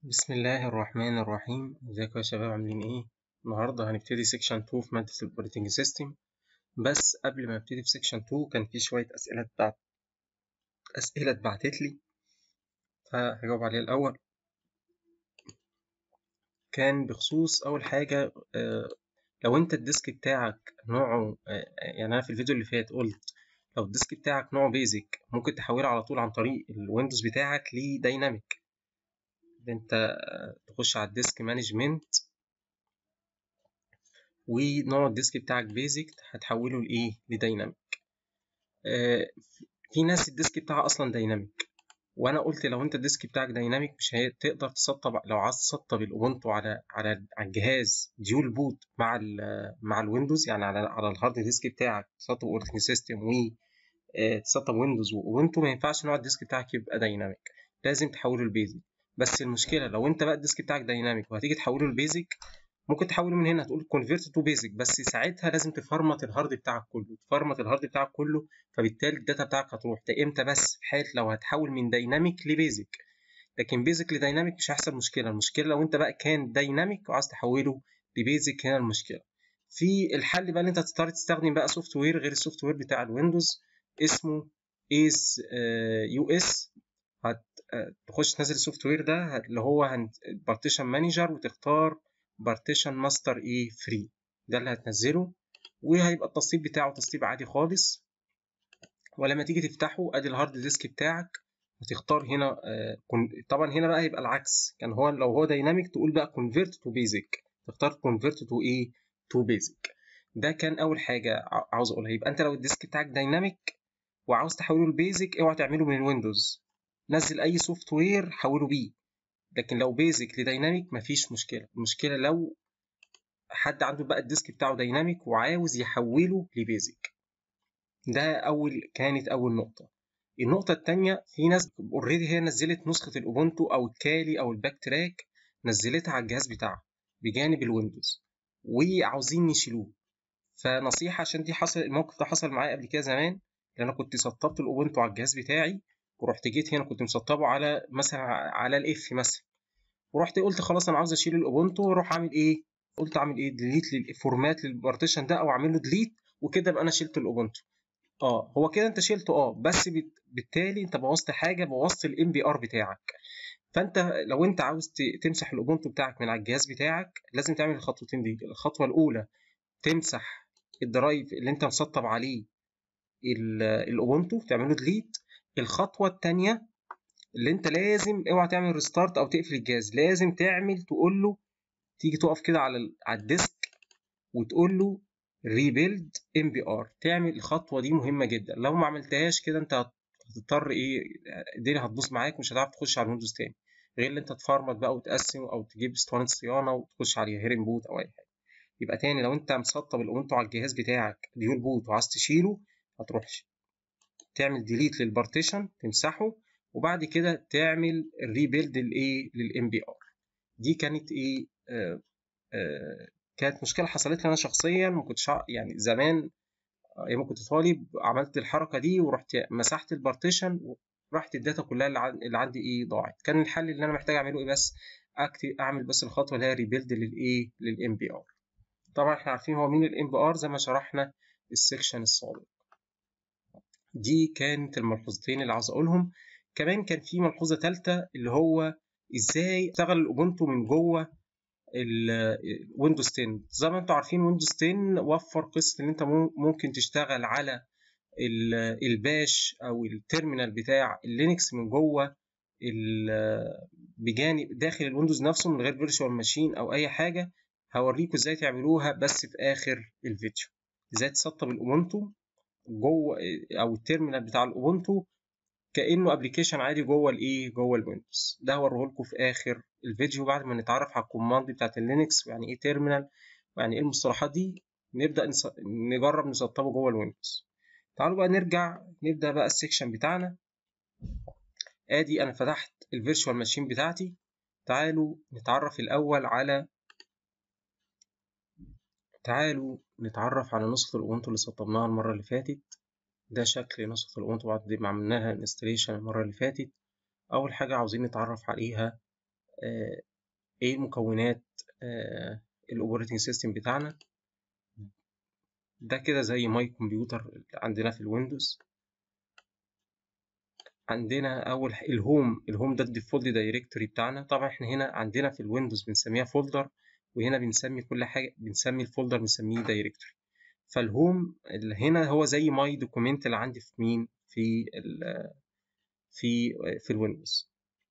بسم الله الرحمن الرحيم ازيكم يا شباب عاملين ايه النهارده هنبتدي سيكشن 2 في ماده الاوبريتنج سيستم بس قبل ما ابتدي في سيكشن 2 كان في شويه اسئله اتبعت اسئله اتبعتت لي فهجاوب عليها الاول كان بخصوص اول حاجه آه، لو انت الديسك بتاعك نوعه آه، يعني انا في الفيديو اللي فات قلت لو الديسك بتاعك نوعه بيزك ممكن تحوله على طول عن طريق الويندوز بتاعك لدايناميك انت تخش على الديسك مانجمنت ونوع الديسك بتاعك بيزك هتحوله لايه لدايناميك آه، في ناس الديسك بتاعها اصلا دايناميك وانا قلت لو انت الديسك بتاعك دايناميك مش هتقدر تسطب لو عايز تسطب الاوبونتو على على على الجهاز ديول بوت مع ال مع الويندوز يعني على على الهارد ديسك بتاعك تسطب اوبريتنج سيستم و تسطب ويندوز واوبونتو ما ينفعش نوع الديسك بتاعك يبقى دايناميك لازم تحوله لبيزك بس المشكله لو انت بقى الديسك بتاعك دايناميك وهتيجي تحوله لبيزك ممكن تحوله من هنا تقول كونفيرت تو بيزك بس ساعتها لازم تفرمت الهارد بتاعك كله تفرمت الهارد بتاعك كله فبالتالي الداتا بتاعك هتروح ده امتى بس في حاله لو هتحول من دايناميك لبيزك لكن بيزك لدايناميك مش هيحصل مشكله المشكله لو انت بقى كان دايناميك وعايز تحوله لبيزك هنا المشكله في الحل بقى ان انت تضطر تستخدم بقى سوفت وير غير السوفت وير بتاع الويندوز اسمه ايز يو اس هتخش تنزل السوفت وير ده اللي هو بارتيشن مانجر وتختار بارتيشن ماستر ايه فري ده اللي هتنزله وهيبقى التسطيب بتاعه تسطيب عادي خالص ولما تيجي تفتحه ادي الهارد ديسك بتاعك هتختار هنا طبعا هنا بقى هيبقى العكس كان هو لو هو دايناميك تقول بقى كونفيرت تو بيزك تختار كونفيرت تو ايه تو بيزك ده كان اول حاجه عاوز اقولها يبقى انت لو الديسك بتاعك دايناميك وعاوز تحوله لبيزك اوعى تعمله من الويندوز نزل اي سوفت وير حوله بيه لكن لو بيزك لدايناميك مفيش مشكله المشكله لو حد عنده بقى الديسك بتاعه دايناميك وعاوز يحوله لبيزك ده اول كانت اول نقطه النقطة التانية في ناس اوريدي هي نزلت نسخة الأوبونتو أو الكالي أو الباك تراك نزلتها على الجهاز بتاعها بجانب الويندوز وعاوزين يشيلوه فنصيحة عشان دي حصل الموقف ده حصل معايا قبل كده زمان لأن أنا كنت سطبت الأوبونتو على الجهاز بتاعي ورحت جيت هنا كنت مسطبه على مثلا على الاف مثلا ورحت قلت خلاص انا عاوز اشيل الاوبونتو واروح اعمل ايه قلت اعمل ايه ديليت للفورمات للبارتيشن ده او اعمل له ديليت وكده يبقى انا شلت الاوبونتو اه هو كده انت شلته اه بس بالتالي انت بوظت حاجه بوظت الام بي ار بتاعك فانت لو انت عاوز تمسح الاوبونتو بتاعك من على الجهاز بتاعك لازم تعمل الخطوتين دي الخطوه الاولى تمسح الدرايف اللي انت مسطب عليه الاوبونتو تعمله ديليت الخطوه الثانيه اللي انت لازم اوعى تعمل ريستارت او تقفل الجهاز لازم تعمل تقول له تيجي تقف كده على على الديسك وتقول له ريبيلد ام بي ار تعمل الخطوه دي مهمه جدا لو ما عملتهاش كده انت هتضطر ايه الدنيا هتبوظ معاك مش هتعرف تخش على الويندوز تاني غير اللي انت تفرمت بقى وتقسم او تجيب اسطوانه صيانه وتخش عليها هيرن بوت او اي حاجه يبقى تاني لو انت مسطب الاوبونتو على الجهاز بتاعك ديول بوت وعايز تشيله هتروح تعمل ديليت للبارتيشن تمسحه وبعد كده تعمل ريبيلد للايه للام بي ار دي كانت ايه آه آه كانت مشكله حصلت لي انا شخصيا ما كنتش يعني زمان ايام ما كنت طالب عملت الحركه دي ورحت مسحت البارتيشن وراحت الداتا كلها اللي عندي ايه ضاعت كان الحل اللي انا محتاج اعمله ايه بس اكتب اعمل بس الخطوه اللي هي ريبيلد للايه للام بي ار طبعا احنا عارفين هو مين الام بي ار زي ما شرحنا السكشن السابق دي كانت الملحوظتين اللي عاوز اقولهم كمان كان في ملحوظه ثالثه اللي هو ازاي اشتغل الاوبونتو من جوه الويندوز 10 زي ما انتم عارفين ويندوز 10 وفر قصه ان انت ممكن تشتغل على الباش او التيرمينال بتاع اللينكس من جوه بجانب داخل الويندوز نفسه من غير فيرتشوال ماشين او اي حاجه هوريكم ازاي تعملوها بس في اخر الفيديو ازاي تسطب الاوبونتو جوه او التيرمينال بتاع الاوبونتو كانه ابلكيشن عادي جوه الايه جوه الويندوز ده هوريه لكم في اخر الفيديو بعد ما نتعرف على الكوماند بتاعت اللينكس ويعني ايه تيرمينال ويعني ايه المصطلحات دي نبدا نص... نجرب نسطبه جوه الويندوز تعالوا بقى نرجع نبدا بقى السكشن بتاعنا ادي انا فتحت الفيرتشوال ماشين بتاعتي تعالوا نتعرف الاول على تعالوا نتعرف على نسخة الأوبونتو اللي سطبناها المرة اللي فاتت ده شكل نسخة الأوبونتو بعد ما عملناها انستليشن المرة اللي فاتت أول حاجة عاوزين نتعرف عليها ايه مكونات الاوبريتنج سيستم بتاعنا ده كده زي ماي كمبيوتر عندنا في الويندوز عندنا اول الهوم الهوم ده الديفولت دايركتوري بتاعنا طبعا احنا هنا عندنا في الويندوز بنسميها فولدر وهنا بنسمي كل حاجه بنسمي الفولدر بنسميه دايركتوري فالهوم اللي هنا هو زي ماي دوكيمنت اللي عندي في مين في ال في في الويندوز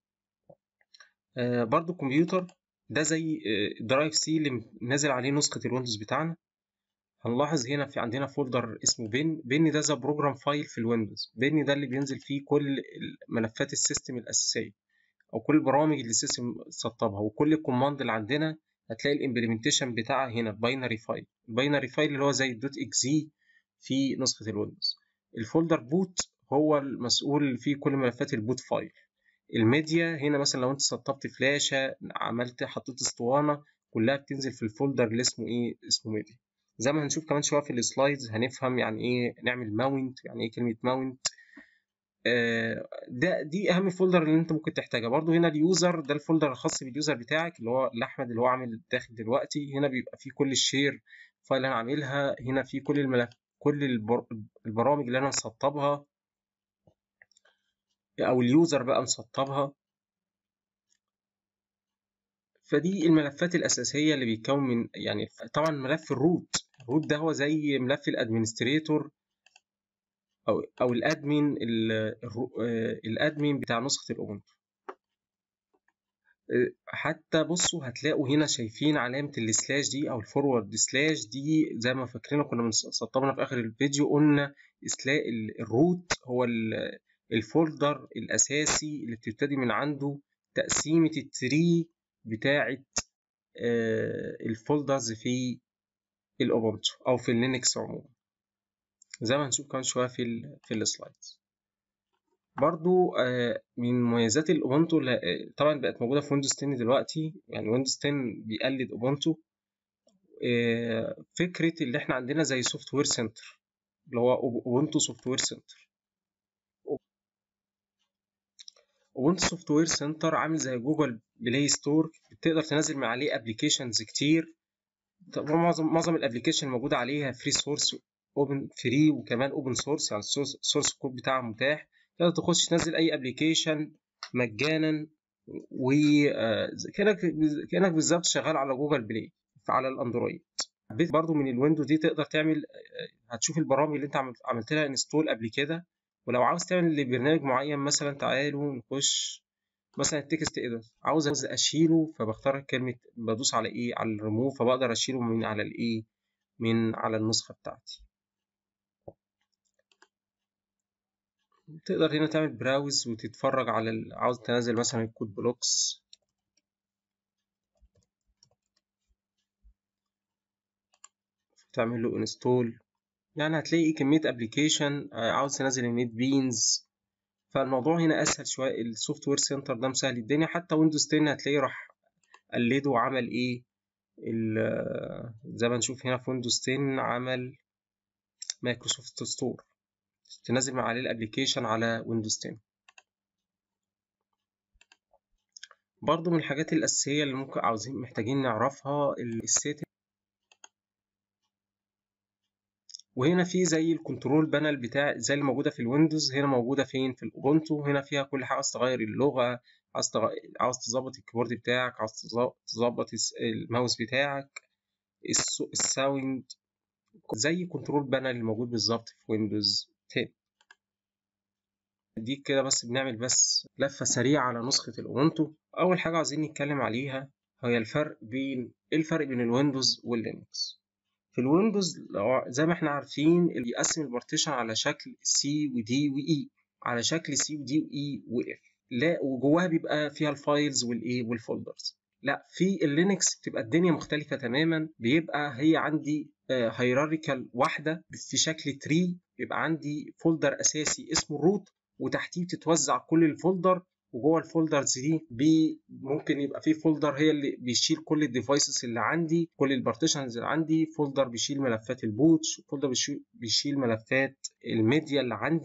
آه برضو الكمبيوتر ده زي درايف سي اللي نازل عليه نسخة الويندوز بتاعنا هنلاحظ هنا في عندنا فولدر اسمه بن بن ده زي بروجرام فايل في الويندوز بن ده اللي بينزل فيه كل ملفات السيستم الأساسية أو كل البرامج اللي السيستم سطبها وكل الكوماند اللي عندنا هتلاقي الامبلمنتيشن بتاعها هنا باينري فايل الباينري فايل اللي هو زي الدوت اكزي في نسخة الويندوز الفولدر بوت هو المسؤول فيه كل ملفات البوت فايل الميديا هنا مثلا لو انت سطبت فلاشة عملت حطيت اسطوانة كلها بتنزل في الفولدر اللي اسمه ايه اسمه ميديا زي ما هنشوف كمان شوية في السلايدز هنفهم يعني ايه نعمل ماونت يعني ايه كلمة ماونت آه ده دي اهم فولدر اللي انت ممكن تحتاجها برضو هنا اليوزر ده الفولدر الخاص باليوزر بتاعك اللي هو الاحمد اللي هو عامل داخل دلوقتي هنا بيبقى فيه كل الشير فايل اللي انا عاملها هنا فيه كل الملف كل البر... البرامج اللي انا مسطبها او اليوزر بقى مسطبها فدي الملفات الاساسيه اللي بيتكون من يعني طبعا ملف الروت الروت ده هو زي ملف الادمنستريتور او او الادمن الادمن بتاع نسخه الاوبونتو حتى بصوا هتلاقوا هنا شايفين علامة السلاش دي أو الفورورد سلاش دي زي ما فاكرين كنا سطبنا في آخر الفيديو قلنا الروت هو الفولدر الأساسي اللي بتبتدي من عنده تقسيمة التري بتاعة الفولدرز في الأوبونتو أو في اللينكس عموما زي ما هنشوف كمان شوية في ال في السلايدز برضو من مميزات الاوبونتو طبعا بقت موجوده في ويندوز 10 دلوقتي يعني ويندوز 10 بيقلد اوبونتو فكره اللي احنا عندنا زي سوفت وير سنتر اللي هو اوبونتو سوفت وير سنتر اوبونتو سوفت وير سنتر عامل زي جوجل بلاي ستور بتقدر تنزل من عليه ابلكيشنز كتير طبعا معظم معظم الابلكيشن موجوده عليها فري سورس اوبن فري وكمان اوبن سورس يعني السورس كود بتاعها متاح تقدر تخش تنزل اي ابلكيشن مجانا وكانك كانك بالظبط شغال على جوجل بلاي على الاندرويد برضو من الويندو دي تقدر تعمل هتشوف البرامج اللي انت عملت لها انستول قبل كده ولو عاوز تعمل لبرنامج معين مثلا تعالوا نخش مثلا التكست ايه ده عاوز اشيله فبختار كلمه بدوس على ايه على الريموف فبقدر اشيله من على الايه من على النسخه بتاعتي تقدر هنا تعمل براوز وتتفرج على ال... عاوز تنزل مثلا الكود بلوكس تعمل له انستول يعني هتلاقي كمية ابلكيشن عاوز تنزل النت بينز فالموضوع هنا اسهل شوية السوفت وير سنتر ده مسهل الدنيا حتى ويندوز 10 هتلاقيه راح قلده وعمل ايه زي ما نشوف هنا في ويندوز 10 عمل مايكروسوفت ستور تنزل من عليه الابليكيشن على ويندوز 10 برضو من الحاجات الأساسية اللي ممكن عاوزين محتاجين نعرفها السيتنج وهنا في زي الكنترول بانل بتاع زي اللي موجودة في الويندوز هنا موجودة فين في الأوبونتو هنا فيها كل حاجة عاوز تغير اللغة عاوز تغ... عاوز تظبط الكيبورد بتاعك عاوز تظبط الماوس بتاعك الساوند زي كنترول بانل الموجود بالظبط في ويندوز 10 دي كده بس بنعمل بس لفة سريعة على نسخة الأوبونتو أول حاجة عايزين نتكلم عليها هي الفرق بين إيه الفرق بين الويندوز واللينكس في الويندوز زي ما احنا عارفين اللي بيقسم البارتيشن على شكل سي ودي وإي على شكل سي ودي وإي وإف لا وجواها بيبقى فيها الفايلز والإيه والفولدرز لا في اللينكس بتبقى الدنيا مختلفة تماما بيبقى هي عندي هيراريكال واحدة في شكل تري بيبقى عندي فولدر أساسي اسمه الروت وتحتيه بتتوزع كل الفولدر وجوه الفولدرز دي بي ممكن يبقى في فولدر هي اللي بيشيل كل الديفايسز اللي عندي كل البارتيشنز اللي عندي فولدر بيشيل ملفات البوت فولدر بيشيل ملفات الميديا اللي عندي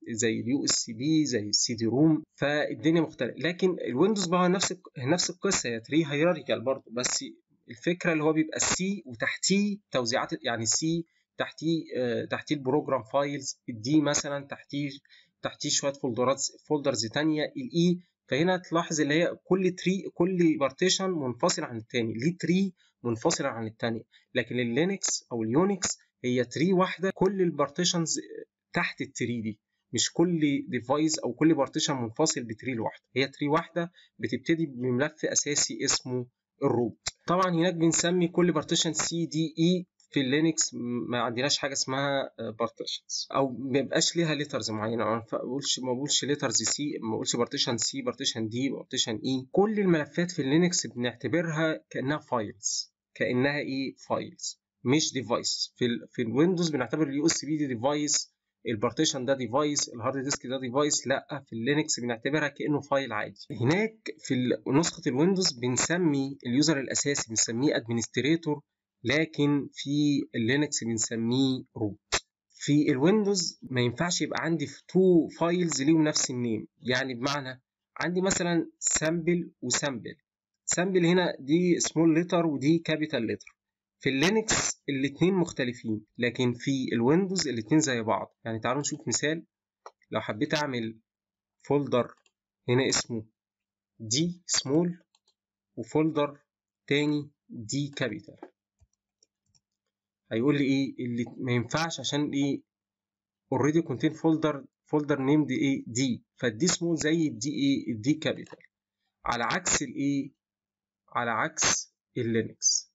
زي اليو اس سي بي زي السي دي روم فالدنيا مختلفه لكن الويندوز بقى نفس نفس القصه هي تري هيراريكال برضه بس الفكره اللي هو بيبقى السي وتحتيه توزيعات يعني السي تحتيه آه تحتيه البروجرام فايلز الدي مثلا تحتيه تحتيه شويه فولدرات فولدرز ثانيه الاي فهنا تلاحظ اللي هي كل تري كل بارتيشن منفصل عن الثاني ليه تري منفصله عن الثانيه لكن اللينكس او اليونكس هي تري واحده كل البارتيشنز تحت التري دي مش كل ديفايس او كل بارتيشن منفصل بتري لوحده هي تري واحده بتبتدي بملف اساسي اسمه الروت طبعا هناك بنسمي كل بارتيشن سي دي اي في اللينكس ما عندناش حاجه اسمها بارتيشنز او ما بيبقاش ليها ليترز معينه ما بقولش ما بقولش ليترز سي ما بقولش بارتيشن سي بارتيشن دي بارتيشن اي كل الملفات في اللينكس بنعتبرها كانها فايلز كانها ايه فايلز مش ديفايس في ال في الويندوز بنعتبر اليو اس بي دي ديفايس البارتيشن ده ديفايس الهارد ديسك ده ديفايس لا في اللينكس بنعتبرها كانه فايل عادي هناك في نسخه الويندوز بنسمي اليوزر الاساسي بنسميه ادمنستريتور لكن في اللينكس بنسميه روت في الويندوز ما ينفعش يبقى عندي في تو فايلز ليهم نفس النيم يعني بمعنى عندي مثلا سامبل وسامبل سامبل هنا دي سمول لتر ودي كابيتال لتر في اللينكس الاثنين مختلفين لكن في الويندوز الاثنين زي بعض يعني تعالوا نشوف مثال لو حبيت اعمل فولدر هنا اسمه دي سمول وفولدر تاني دي كابيتال هيقول لي ايه اللي ما ينفعش عشان ايه اوريدي كونتين فولدر فولدر نيمد ايه دي فالدي سمول زي الدي ايه الدي كابيتال على عكس الايه على عكس اللينكس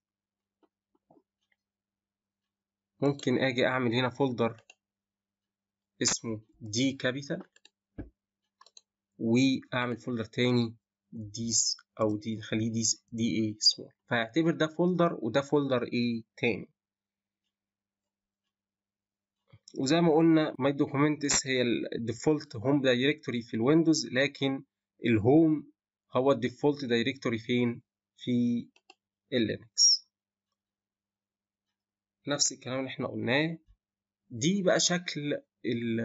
ممكن اجي اعمل هنا فولدر اسمه دي كابيتال واعمل فولدر تاني ديس او دي نخليه دي دي ايه سمول فهيعتبر ده فولدر وده فولدر ايه تاني وزي ما قلنا ماي دوكيومنتس هي الديفولت هوم دايركتوري في الويندوز لكن الهوم هو الديفولت دايركتوري فين في اللينكس نفس الكلام اللي احنا قلناه دي بقى شكل ال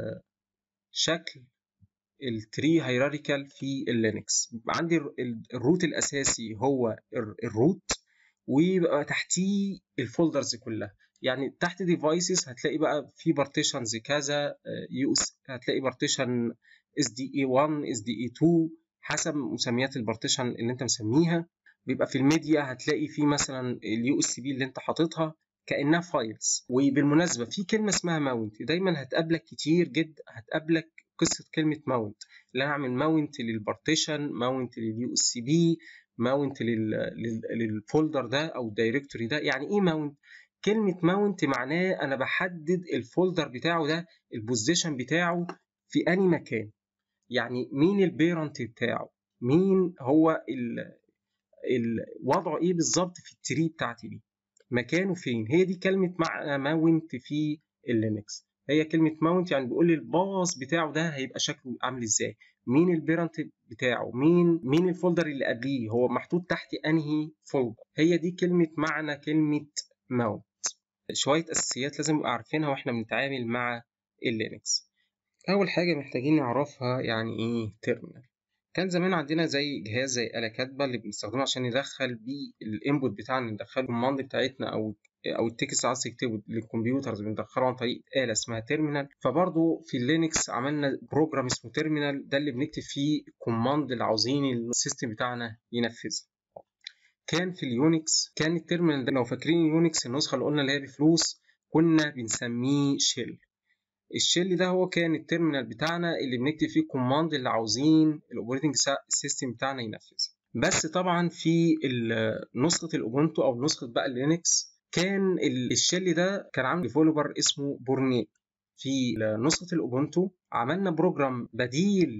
شكل التري هيراريكال في اللينكس عندي الروت الاساسي هو الروت ويبقى تحتيه الفولدرز كلها يعني تحت ديفايسز هتلاقي بقى في بارتيشنز كذا يو اس هتلاقي بارتيشن اس دي اي 1 اس دي اي 2 حسب مسميات البارتيشن اللي انت مسميها بيبقى في الميديا هتلاقي في مثلا اليو اس بي اللي انت حاططها كانها فايلز وبالمناسبه في كلمه اسمها ماونت دايما هتقابلك كتير جدا هتقابلك قصه كلمه ماونت اللي انا اعمل ماونت للبارتيشن ماونت لليو اس سي بي ماونت للفولدر ده او الدايركتوري ده يعني ايه ماونت كلمة ماونت معناه أنا بحدد الفولدر بتاعه ده البوزيشن بتاعه في أي مكان يعني مين البيرنت بتاعه مين هو ال ال وضعه إيه بالظبط في التري بتاعتي دي مكانه فين هي دي كلمة معنى ماونت في اللينكس هي كلمة ماونت يعني بيقول لي الباص بتاعه ده هيبقى شكله عامل ازاي مين البيرنت بتاعه مين مين الفولدر اللي قبليه هو محطوط تحت انهي فولدر هي دي كلمة معنى كلمة ماونت شوية أساسيات لازم نبقى عارفينها وإحنا بنتعامل مع اللينكس أول حاجة محتاجين نعرفها يعني إيه تيرمينال كان زمان عندنا زي جهاز زي آلة كاتبة اللي بنستخدمه عشان ندخل بيه الانبوت بتاعنا ندخله الكوماند بتاعتنا أو أو التكست عايز تكتبه للكمبيوترز بندخله عن طريق آلة اسمها تيرمينال فبرضه في اللينكس عملنا بروجرام اسمه تيرمينال ده اللي بنكتب فيه الكوماند اللي عاوزين السيستم بتاعنا ينفذه كان في اليونكس كان التيرمينال ده لو فاكرين اليونكس النسخه اللي قلنا اللي هي بفلوس كنا بنسميه شيل الشيل ده هو كان التيرمينال بتاعنا اللي بنكتب فيه الكوماند اللي عاوزين الاوبريتنج سيستم بتاعنا ينفذ بس طبعا في نسخه الاوبونتو او نسخه بقى اللينكس كان الشيل ده كان عامل ديفلوبر اسمه بورنيه في نسخه الاوبونتو عملنا بروجرام بديل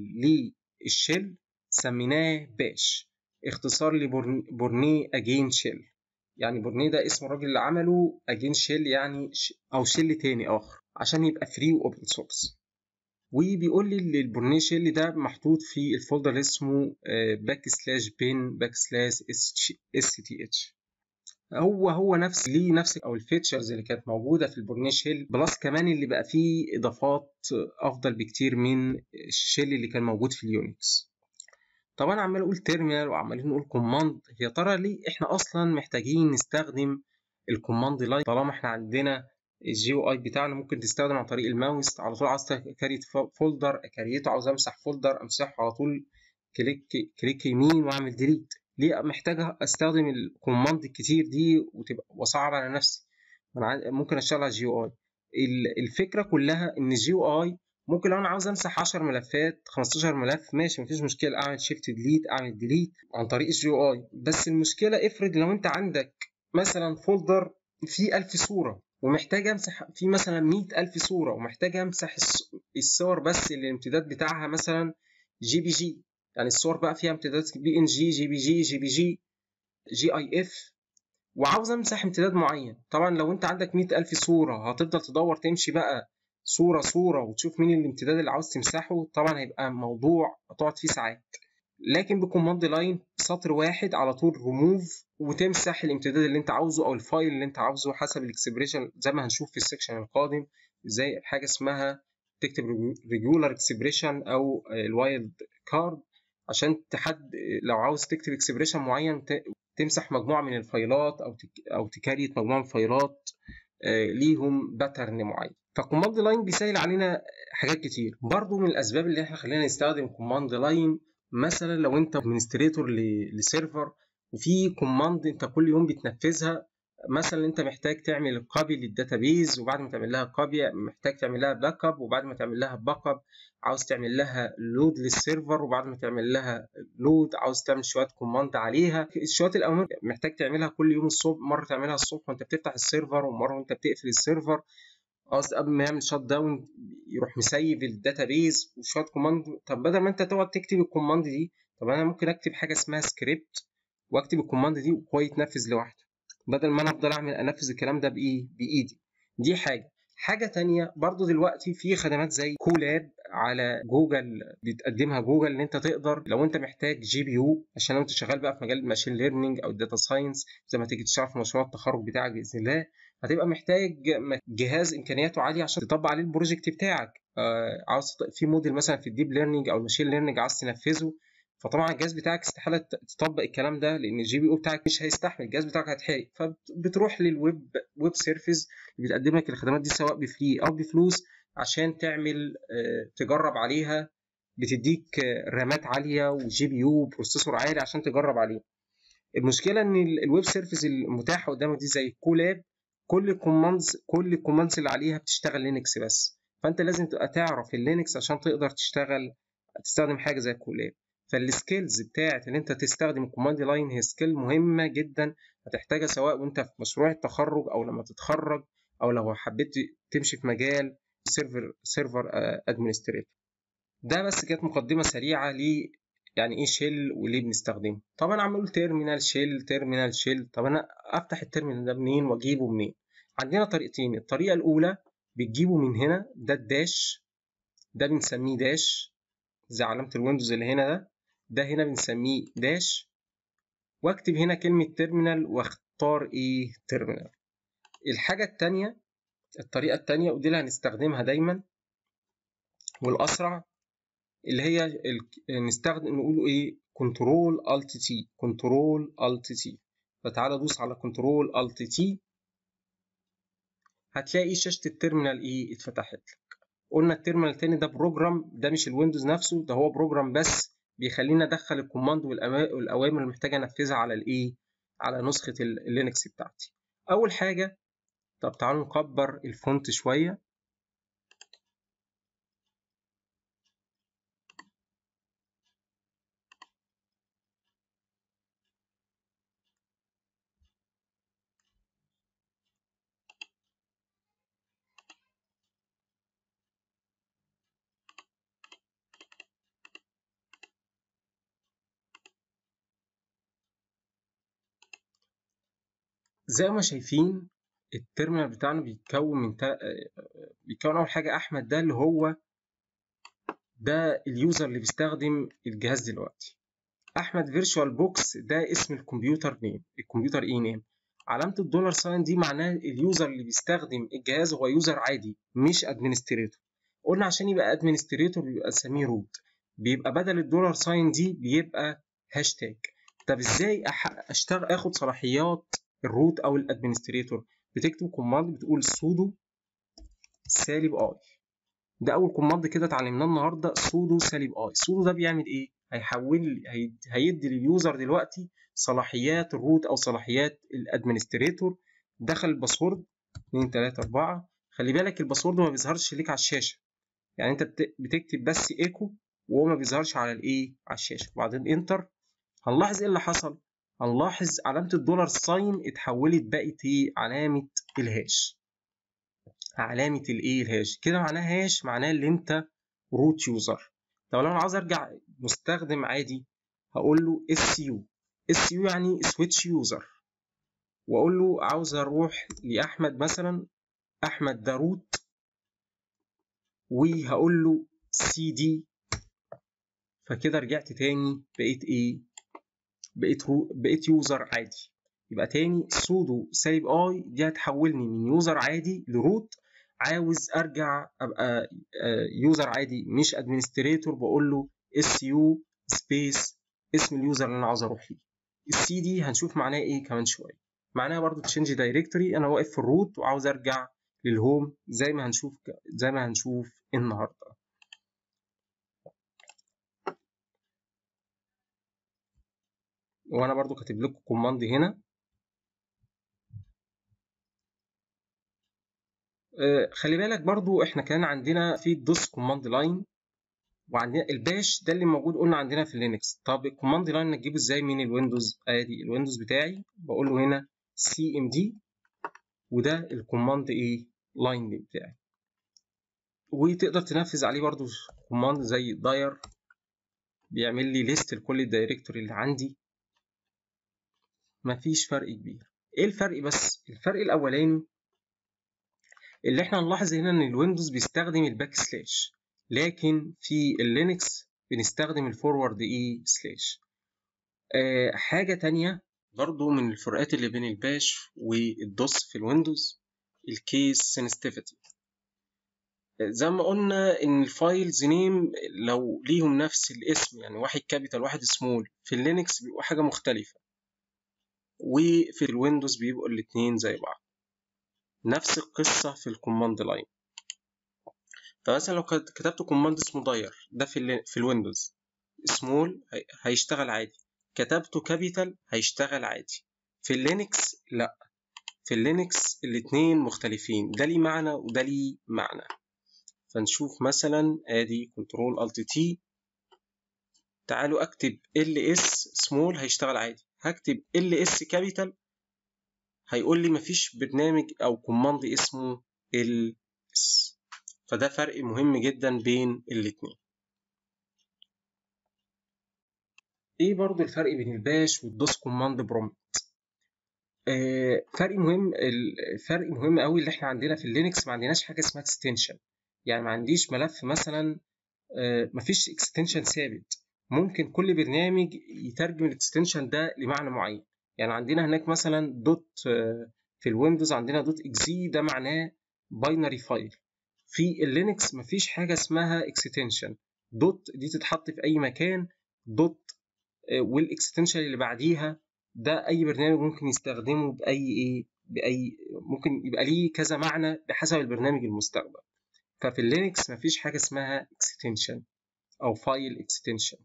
للشيل سميناه باش اختصار لبورنيه اجين شيل يعني بورنيه ده اسم الراجل اللي عمله اجين شيل يعني ش... او شيل تاني اخر عشان يبقى فري واوبن سورس وبيقول لي ان البورنيه شيل ده محطوط في الفولدر اسمه باك سلاش بين باك سلاش اس تي اتش هو هو نفس ليه نفس او الفيتشرز اللي كانت موجوده في البورنيه شيل بلس كمان اللي بقى فيه اضافات افضل بكتير من الشيل اللي كان موجود في اليونكس طب انا عمال اقول تيرمينال وعمالين نقول كوماند يا ترى ليه احنا اصلا محتاجين نستخدم الكوماند لاين طالما احنا عندنا الجي او اي بتاعنا ممكن تستخدم عن طريق الماوس على طول عاوز كاريت فولدر اكريته عاوز امسح فولدر امسحه على طول كليك كليك يمين واعمل ديليت ليه محتاج استخدم الكوماند الكتير دي وتبقى وصعب على نفسي ممكن اشتغل على جي او اي الفكره كلها ان الجي او اي ممكن لو انا عاوز امسح 10 ملفات 15 ملف ماشي مفيش مشكله اعمل شيفت ديليت اعمل ديليت عن طريق الجي او اي بس المشكله افرض لو انت عندك مثلا فولدر فيه 1000 صوره ومحتاج امسح فيه مثلا 100000 صوره ومحتاج امسح الصور بس اللي الامتداد بتاعها مثلا جي بي جي يعني الصور بقى فيها امتدادات بي ان جي جي بي جي جي بي جي جي اي اف وعاوز امسح امتداد معين طبعا لو انت عندك مئة ألف صورة هتفضل تدور تمشي بقى صورة صورة وتشوف مين الامتداد اللي عاوز تمسحه طبعا هيبقى موضوع هتقعد فيه ساعات لكن بكوماند لاين سطر واحد على طول ريموف وتمسح الامتداد اللي انت عاوزه او الفايل اللي انت عاوزه حسب الاكسبريشن زي ما هنشوف في السكشن القادم زي حاجه اسمها تكتب ريجولار اكسبريشن او الوايلد كارد عشان تحد لو عاوز تكتب اكسبريشن معين تمسح مجموعه من الفايلات او او تكريت مجموعه من الفايلات ليهم باترن معين فكوماند لاين بيسهل علينا حاجات كتير برضو من الاسباب اللي احنا خلينا نستخدم كوماند لاين مثلا لو انت ادمنستريتور لسيرفر وفي كوماند انت كل يوم بتنفذها مثلا انت محتاج تعمل كوبي للداتابيز وبعد ما تعمل لها كوبي محتاج تعمل لها باك اب وبعد ما تعمل لها باك اب عاوز تعمل لها لود للسيرفر وبعد ما تعمل لها لود عاوز تعمل شويه كوماند عليها شويه الاوامر محتاج تعملها كل يوم الصبح مره تعملها الصبح وانت بتفتح السيرفر ومره وانت بتقفل السيرفر قصد قبل ما يعمل شات داون يروح مسيف الداتابيز وشويه كوماند طب بدل ما انت تقعد تكتب الكوماند دي طب انا ممكن اكتب حاجه اسمها سكريبت واكتب الكوماند دي وهو يتنفذ لوحده بدل ما انا افضل اعمل انفذ الكلام ده بايه بايدي دي حاجه حاجه تانية برضو دلوقتي في خدمات زي كولاب على جوجل بتقدمها جوجل ان انت تقدر لو انت محتاج جي بي يو عشان لو انت شغال بقى في مجال الماشين ليرنينج او الداتا ساينس زي ما تيجي تشتغل في مشروع التخرج بتاعك باذن الله هتبقى محتاج جهاز امكانياته عاليه عشان تطبق عليه البروجكت بتاعك آه عاوز في موديل مثلا في الديب ليرنينج او الماشين ليرنينج عاوز تنفذه فطبعا الجهاز بتاعك استحاله تطبق الكلام ده لان الجي بي او بتاعك مش هيستحمل الجهاز بتاعك هيتحرق فبتروح للويب ويب سيرفيس اللي بتقدم لك الخدمات دي سواء بفري او بفلوس عشان تعمل تجرب عليها بتديك رامات عاليه وجي بي يو وبروسيسور عالي عشان تجرب عليه المشكله ان الويب سيرفيس المتاحه قدامك دي زي كولاب كل الكوماندز كل الكوماندز اللي عليها بتشتغل لينكس بس فانت لازم تبقى تعرف اللينكس عشان تقدر تشتغل تستخدم حاجه زي كولاب فالسكيلز بتاعت ان انت تستخدم الكوماند لاين هي سكيل مهمه جدا هتحتاجها سواء وانت في مشروع التخرج او لما تتخرج او لو حبيت تمشي في مجال سيرفر سيرفر ادمنستريتور ده بس كانت مقدمه سريعه ل يعني ايه شيل وليه بنستخدمه طبعا عم اقول تيرمينال شيل تيرمينال شيل طب انا افتح التيرمينال ده منين واجيبه منين عندنا طريقتين الطريقه الاولى بتجيبه من هنا ده الداش ده بنسميه داش زي علامه الويندوز اللي هنا ده ده هنا بنسميه داش واكتب هنا كلمة تيرمينال واختار ايه تيرمينال الحاجة التانية الطريقة التانية ودي اللي هنستخدمها دايما والأسرع اللي هي ال... نستخدم نقوله ايه كنترول الت تي كنترول الت تي فتعالى دوس على كنترول الت تي هتلاقي شاشة التيرمينال ايه اتفتحت لك قلنا التيرمينال التاني ده بروجرام ده مش الويندوز نفسه ده هو بروجرام بس بيخليني ادخل الكوماند والاوامر اللي محتاج انفذها على الايه على نسخه اللينكس بتاعتي اول حاجه طب تعالوا نكبر الفونت شويه زي ما شايفين التيرمينال بتاعنا بيتكون من تا... بيتكون اول حاجه احمد ده اللي هو ده اليوزر اللي بيستخدم الجهاز دلوقتي احمد فيرتشوال بوكس ده اسم الكمبيوتر نيم الكمبيوتر اي نيم علامة الدولار ساين دي معناه اليوزر اللي بيستخدم الجهاز هو يوزر عادي مش ادمنستريتور قلنا عشان يبقى ادمنستريتور بيبقى نسميه روت بيبقى بدل الدولار ساين دي بيبقى هاشتاج طب ازاي اشتغل اخد صلاحيات الروت او الادمنستريتور بتكتب كوماند بتقول سودو سالب اي ده اول كوماند كده اتعلمناه النهارده سودو سالب اي سودو ده بيعمل ايه هيحول هيدي لليوزر دلوقتي صلاحيات الروت او صلاحيات الادمنستريتور دخل الباسورد 2 3 4 خلي بالك الباسورد ما بيظهرش ليك على الشاشه يعني انت بتكتب بس ايكو وهو ما بيظهرش على الايه على الشاشه وبعدين انتر هنلاحظ ايه اللي حصل هنلاحظ علامه الدولار ساين اتحولت بقت ايه علامه الهاش علامه الايه الهاش كده معناها هاش معناه اللي انت روت يوزر طب لو انا عاوز ارجع مستخدم عادي هقول له اس يو اس يو يعني سويتش يوزر واقول له عاوز اروح لاحمد مثلا احمد ده روت وهقول له سي دي فكده رجعت تاني بقيت ايه بقيت رو... بقيت يوزر عادي يبقى تاني سودو سالب اي دي هتحولني من يوزر عادي لروت عاوز ارجع ابقى يوزر عادي مش ادمنستريتور بقول له اس يو سبيس اسم اليوزر اللي انا عاوز اروح ليه السي دي هنشوف معناها ايه كمان شويه معناها برضو تشينج دايركتوري انا واقف في الروت وعاوز ارجع للهوم زي ما هنشوف زي ما هنشوف النهارده وانا برضو كاتب لكم كوماند هنا خلي بالك برضو احنا كان عندنا في الدوس كوماند لاين وعندنا الباش ده اللي موجود قلنا عندنا في لينكس طب الكوماند لاين نجيبه ازاي من الويندوز ادي الويندوز بتاعي بقول له هنا سي ام دي وده الكوماند ايه لاين بتاعي وتقدر تنفذ عليه برضو كوماند زي داير بيعمل لي ليست لكل الدايركتوري اللي عندي مفيش فرق كبير ايه الفرق بس الفرق الاولاني اللي احنا نلاحظ هنا ان الويندوز بيستخدم الباك سلاش لكن في اللينكس بنستخدم الفورورد اي سلاش آه حاجة تانية برضو من الفروقات اللي بين الباش والدوس في الويندوز الكيس سنسيتيفيتي زي ما قلنا ان الفايلز نيم لو ليهم نفس الاسم يعني واحد كابيتال واحد سمول في اللينكس بيبقوا حاجة مختلفة وفي الويندوز بيبقوا الاتنين زي بعض نفس القصة في الكوماند لاين فمثلا لو كتبت كوماند اسمه داير ده في, في الويندوز سمول هيشتغل عادي كتبته كابيتال هيشتغل عادي في اللينكس لا في اللينكس الاتنين مختلفين ده ليه معنى وده ليه معنى فنشوف مثلا ادي كنترول الت تي تعالوا اكتب ال اس سمول هيشتغل عادي هكتب ال اس كابيتال هيقول لي مفيش برنامج او كوماند اسمه ال اس فده فرق مهم جدا بين الاتنين ايه برضو الفرق بين الباش والدوس كوماند برومبت آه فرق مهم الفرق مهم قوي اللي احنا عندنا في اللينكس ما عندناش حاجه اسمها اكستنشن يعني ما عنديش ملف مثلا آه مفيش اكستنشن ثابت ممكن كل برنامج يترجم الاكستنشن ده لمعنى معين يعني عندنا هناك مثلا دوت في الويندوز عندنا دوت اكزي ده معناه باينري فايل في اللينكس مفيش حاجه اسمها اكستنشن دوت دي تتحط في اي مكان دوت والاكستنشن اللي بعديها ده اي برنامج ممكن يستخدمه باي ايه باي ممكن يبقى ليه كذا معنى بحسب البرنامج المستخدم ففي اللينكس مفيش حاجه اسمها اكستنشن او فايل اكستنشن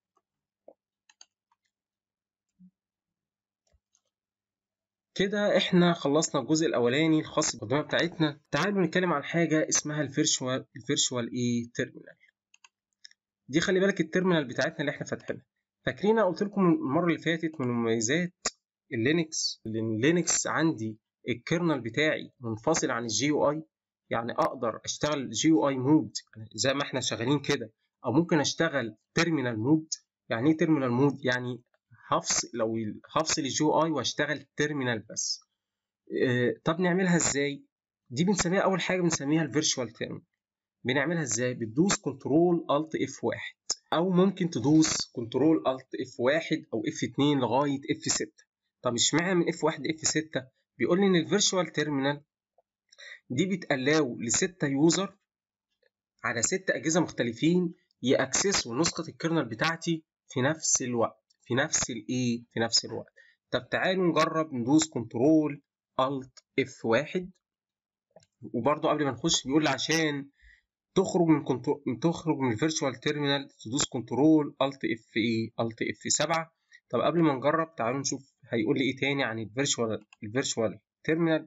كده احنا خلصنا الجزء الاولاني الخاص بالمقدمه بتاعتنا تعالوا نتكلم عن حاجه اسمها الفيرشوال الفيرشوال ايه تيرمينال دي خلي بالك التيرمينال بتاعتنا اللي احنا فاتحينها فاكرين قلت لكم المره اللي فاتت من مميزات اللينكس لان اللينكس عندي الكيرنل بتاعي منفصل عن الجي يو اي يعني اقدر اشتغل جي يو اي مود زي ما احنا شغالين كده او ممكن اشتغل تيرمينال مود يعني ايه تيرمينال مود يعني هفصل لو هفصل الجي اي واشتغل تيرمينال بس اه طب نعملها ازاي دي بنسميها اول حاجه بنسميها الفيرتشوال تيرمينال بنعملها ازاي بتدوس كنترول الت اف 1 او ممكن تدوس كنترول الت اف 1 او اف 2 لغايه اف 6 طب اشمعنى من اف 1 لاف 6 بيقول لي ان الفيرتشوال تيرمينال دي بتالاو لستة يوزر على ست اجهزه مختلفين ياكسسوا نسخه الكيرنل بتاعتي في نفس الوقت في نفس الايه في نفس الوقت طب تعالوا نجرب ندوس كنترول الت اف 1 وبرضه قبل ما نخش بيقول لي عشان تخرج من كنترول تخرج من الفيرتشوال تيرمينال تدوس كنترول الت اف ايه الت اف 7 طب قبل ما نجرب تعالوا نشوف هيقول لي ايه تاني عن الفيرتشوال الفيرتشوال تيرمينال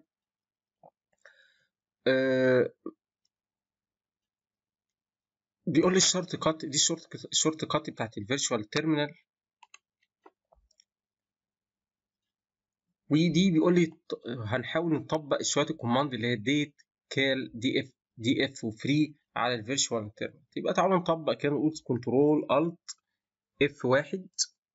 آه بيقول لي الشورت كات دي الشورت الشورت كات بتاعت الفيرتشوال تيرمينال ودي بيقول لي هنحاول نطبق شويه الكوماند اللي هي ديت كال دي اف دي اف وفري على الفيرتشوال تيرمينال يبقى تعالوا نطبق كده نقول كنترول الت اف واحد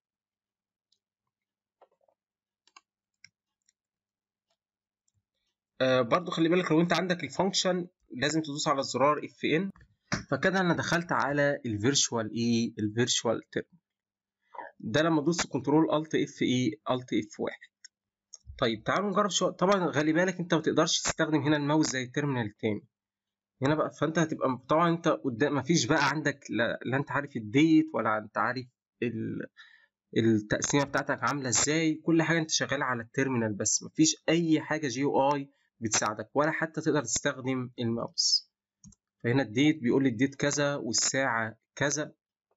آه برضو خلي بالك لو انت عندك الفانكشن لازم تدوس على الزرار اف ان فكده انا دخلت على الفيرتشوال ايه الفيرتشوال تيرمينال ده لما ادوس كنترول الت اف ايه الت اف واحد طيب تعالوا نجرب شويه طبعا خلي بالك انت ما تقدرش تستخدم هنا الماوس زي التيرمينال التاني هنا بقى فانت هتبقى طبعا انت قدام ما فيش بقى عندك لا, لا انت عارف الديت ولا انت عارف ال... التقسيمه بتاعتك عامله ازاي كل حاجه انت شغال على التيرمينال بس مفيش اي حاجه جي او اي بتساعدك ولا حتى تقدر تستخدم الماوس فهنا الديت بيقول لي الديت كذا والساعه كذا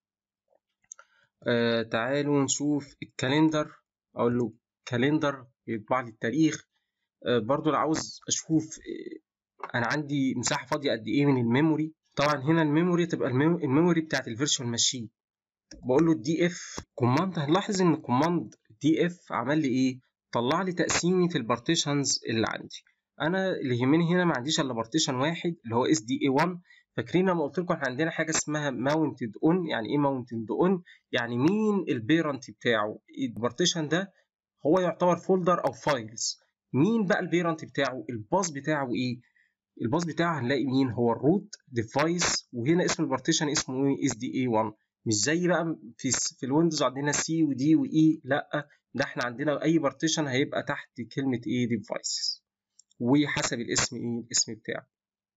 آه تعالوا نشوف الكالندر اقول له كالندر يطبع لي التاريخ آه برضو لو عاوز اشوف انا عندي مساحه فاضيه قد ايه من الميموري طبعا هنا الميموري تبقى الميموري بتاعت الفيرتشوال ماشين بقول له الدي اف كوماند هنلاحظ ان الكوماند دي اف عمل لي ايه طلع لي تقسيمه البارتيشنز اللي عندي انا اللي يهمني هنا ما عنديش الا بارتيشن واحد اللي هو اس دي اي 1 فاكرين لما قلت لكم احنا عندنا حاجه اسمها ماونتد اون يعني ايه ماونتد اون يعني مين البيرنت بتاعه البارتيشن ده هو يعتبر فولدر او فايلز مين بقى البيرنت بتاعه الباص بتاعه ايه الباص بتاعه هنلاقي مين هو الروت ديفايس وهنا اسم البارتيشن اسمه ايه اس دي اي 1 مش زي بقى في في الويندوز عندنا سي ودي واي لا ده احنا عندنا اي بارتيشن هيبقى تحت كلمه ايه ديفايسز وحسب الاسم ايه الاسم بتاعه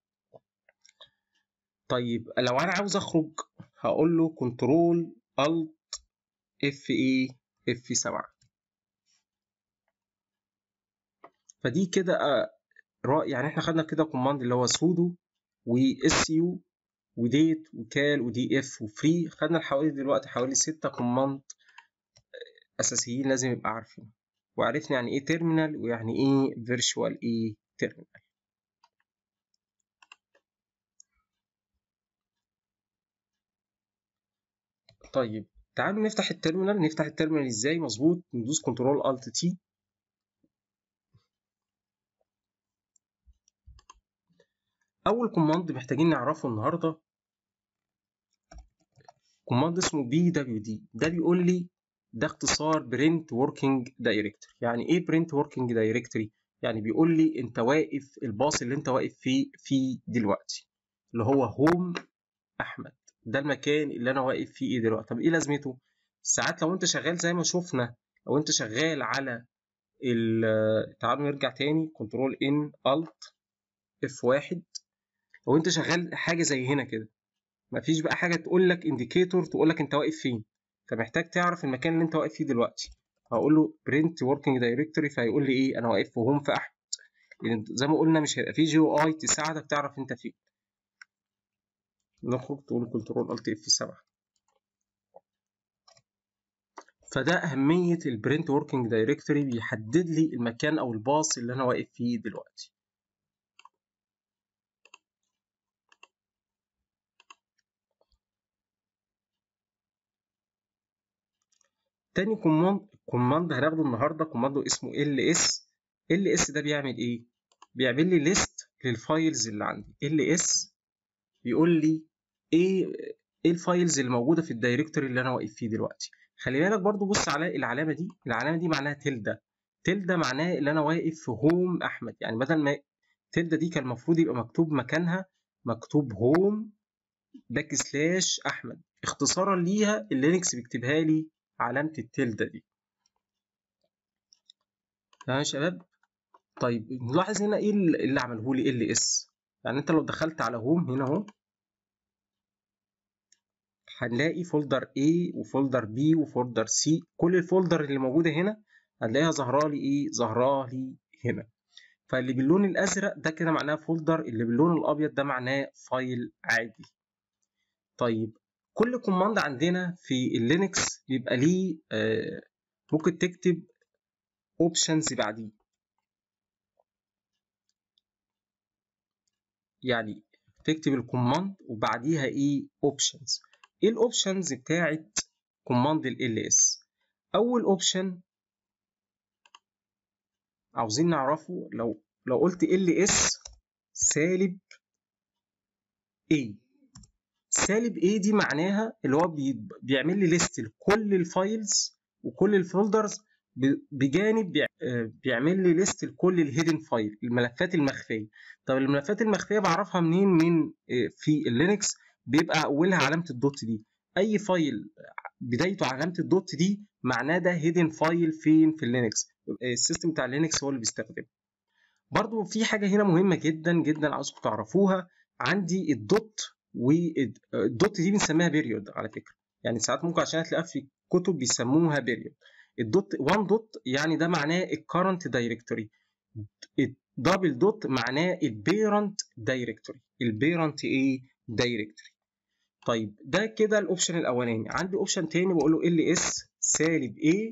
طيب لو انا عاوز اخرج هقول له كنترول الت اف ايه اف 7 فدي كده يعني احنا خدنا كده كوماند اللي هو سودو واس يو وديت وكال ودي اف وفري خدنا حوالي دلوقتي حوالي ستة كوماند اساسيين لازم يبقى عارفين وعرفنا يعني ايه تيرمينال ويعني ايه فيرتشوال ايه تيرمينال طيب تعالوا نفتح التيرمينال نفتح التيرمينال ازاي مظبوط ندوس كنترول الت تي اول كوماند محتاجين نعرفه النهارده كوماند اسمه بي دبليو دي ده بيقول لي ده اختصار برنت وركينج دايركتوري يعني ايه برنت وركينج دايركتوري يعني بيقول لي انت واقف الباص اللي انت واقف فيه فيه دلوقتي اللي هو هوم احمد ده المكان اللي انا واقف فيه ايه دلوقتي طب ايه لازمته ساعات لو انت شغال زي ما شفنا لو انت شغال على تعالوا نرجع تاني كنترول ان الت اف واحد لو انت شغال حاجه زي هنا كده مفيش بقى حاجه تقول لك انديكيتور تقول لك انت واقف فين فمحتاج تعرف المكان اللي انت واقف فيه دلوقتي هقول له برنت وركينج دايركتوري فهيقول لي ايه انا واقف في هوم في احمد لان زي ما قلنا مش هيبقى فيه جي او اي تساعدك تعرف انت فين نخرج تقول كنترول الت اف 7 فده اهميه البرنت وركينج دايركتوري بيحدد لي المكان او الباص اللي انا واقف فيه دلوقتي تاني كوماند كوماند هناخده النهارده كوماند اسمه ال اس ال اس ده بيعمل ايه بيعمل لي ليست للفايلز اللي عندي ال اس بيقول لي ايه ايه الفايلز اللي موجوده في الدايركتوري اللي انا واقف فيه دلوقتي خلي بالك برضو بص على العلامه دي العلامه دي معناها تلدا تلدا معناه ان انا واقف في هوم احمد يعني بدل ما تلدا دي كان المفروض يبقى مكتوب مكانها مكتوب هوم باك سلاش احمد اختصارا ليها اللينكس بيكتبها لي علامة التلدة دي تمام يا شباب طيب نلاحظ هنا ايه اللي عمله لي ال اس يعني انت لو دخلت على هوم هنا اهو هنلاقي فولدر A وفولدر B وفولدر C كل الفولدر اللي موجودة هنا هتلاقيها ظاهرة لي ايه ظاهرة لي هنا فاللي باللون الازرق ده كده معناه فولدر اللي باللون الابيض ده معناه فايل عادي طيب كل كوماند عندنا في اللينكس بيبقى ليه آه ممكن تكتب اوبشنز بعديه يعني تكتب الكوماند وبعديها ايه اوبشنز ايه الاوبشنز بتاعت كوماند ال اس اول اوبشن عاوزين نعرفه لو لو قلت ال اس سالب a سالب a دي معناها اللي هو بيعمل لي ليست لكل الفايلز وكل الفولدرز بجانب بيعمل لي ليست لكل الهيدن فايل الملفات المخفيه طب الملفات المخفيه بعرفها منين من في اللينكس بيبقى اولها علامه الدوت دي اي فايل بدايته علامه الدوت دي معناه ده هيدن فايل فين في اللينكس السيستم بتاع اللينكس هو اللي بيستخدمه برضو في حاجه هنا مهمه جدا جدا عاوزكم تعرفوها عندي الدوت والدوت دي بنسميها بيريود على فكره يعني ساعات ممكن عشان هتلاقيها في كتب بيسموها بيريود الدوت 1 دوت يعني ده معناه الكرنت دايركتوري الدبل دوت معناه البيرنت دايركتوري البيرنت ايه دايركتوري طيب ده كده الاوبشن الاولاني عندي اوبشن تاني بقول له ال اس سالب ايه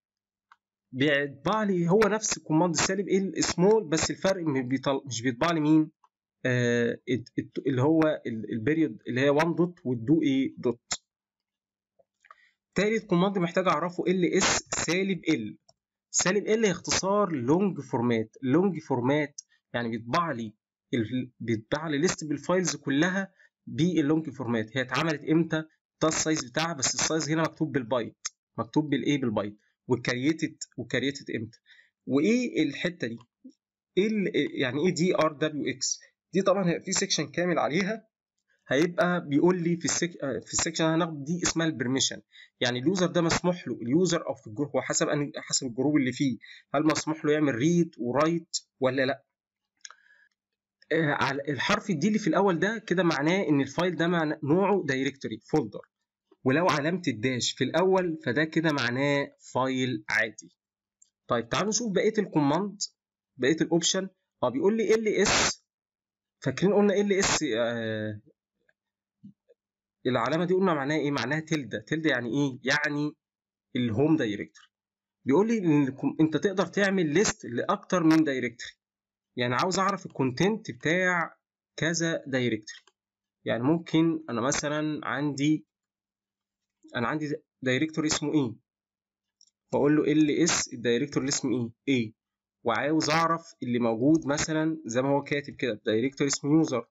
بيطبع لي هو نفس الكوماند سالب ايه السمول بس الفرق مش بيطبع لي مين آه اللي هو البيريود اللي هي 1 دوت والدو ايه دوت تالت كوماند محتاج اعرفه ال اس سالب ال سالب ال هي اختصار لونج فورمات لونج فورمات يعني بيطبع لي بيطبع لي ليست بالفايلز كلها باللونج فورمات هي اتعملت امتى ده السايز بتاعها بس السايز هنا مكتوب بالبايت مكتوب بالايه بالبايت وكرييتد وكرييتد امتى وايه الحته دي ايه يعني ايه دي ار دبليو اكس دي طبعا في سيكشن كامل عليها هيبقى بيقول لي في السك... في السكشن هناخد دي اسمها البرميشن يعني اليوزر ده مسموح له اليوزر او في الجروب هو حسب أن... حسب الجروب اللي فيه هل مسموح له يعمل ريد ورايت ولا لا آه على الحرف الدي اللي في الاول ده كده معناه ان الفايل ده معنى نوعه دايركتوري فولدر ولو علامه الداش في الاول فده كده معناه فايل عادي طيب تعالوا نشوف بقيه الكوماند بقيه الاوبشن اه بيقول لي ال اس فاكرين قلنا ال اس آه العلامه دي قلنا معناها ايه معناها تلدا تلدا يعني ايه يعني الهوم دايركتوري بيقول لي ان انت تقدر تعمل ليست لاكتر من دايركتوري يعني عاوز اعرف الكونتنت بتاع كذا دايركتوري يعني ممكن انا مثلا عندي انا عندي دايركتوري اسمه ايه بقول له ال اس الدايركتور اللي اسمه ايه ايه وعاوز اعرف اللي موجود مثلا زي ما هو كاتب كده دايركتور اسمه يوزر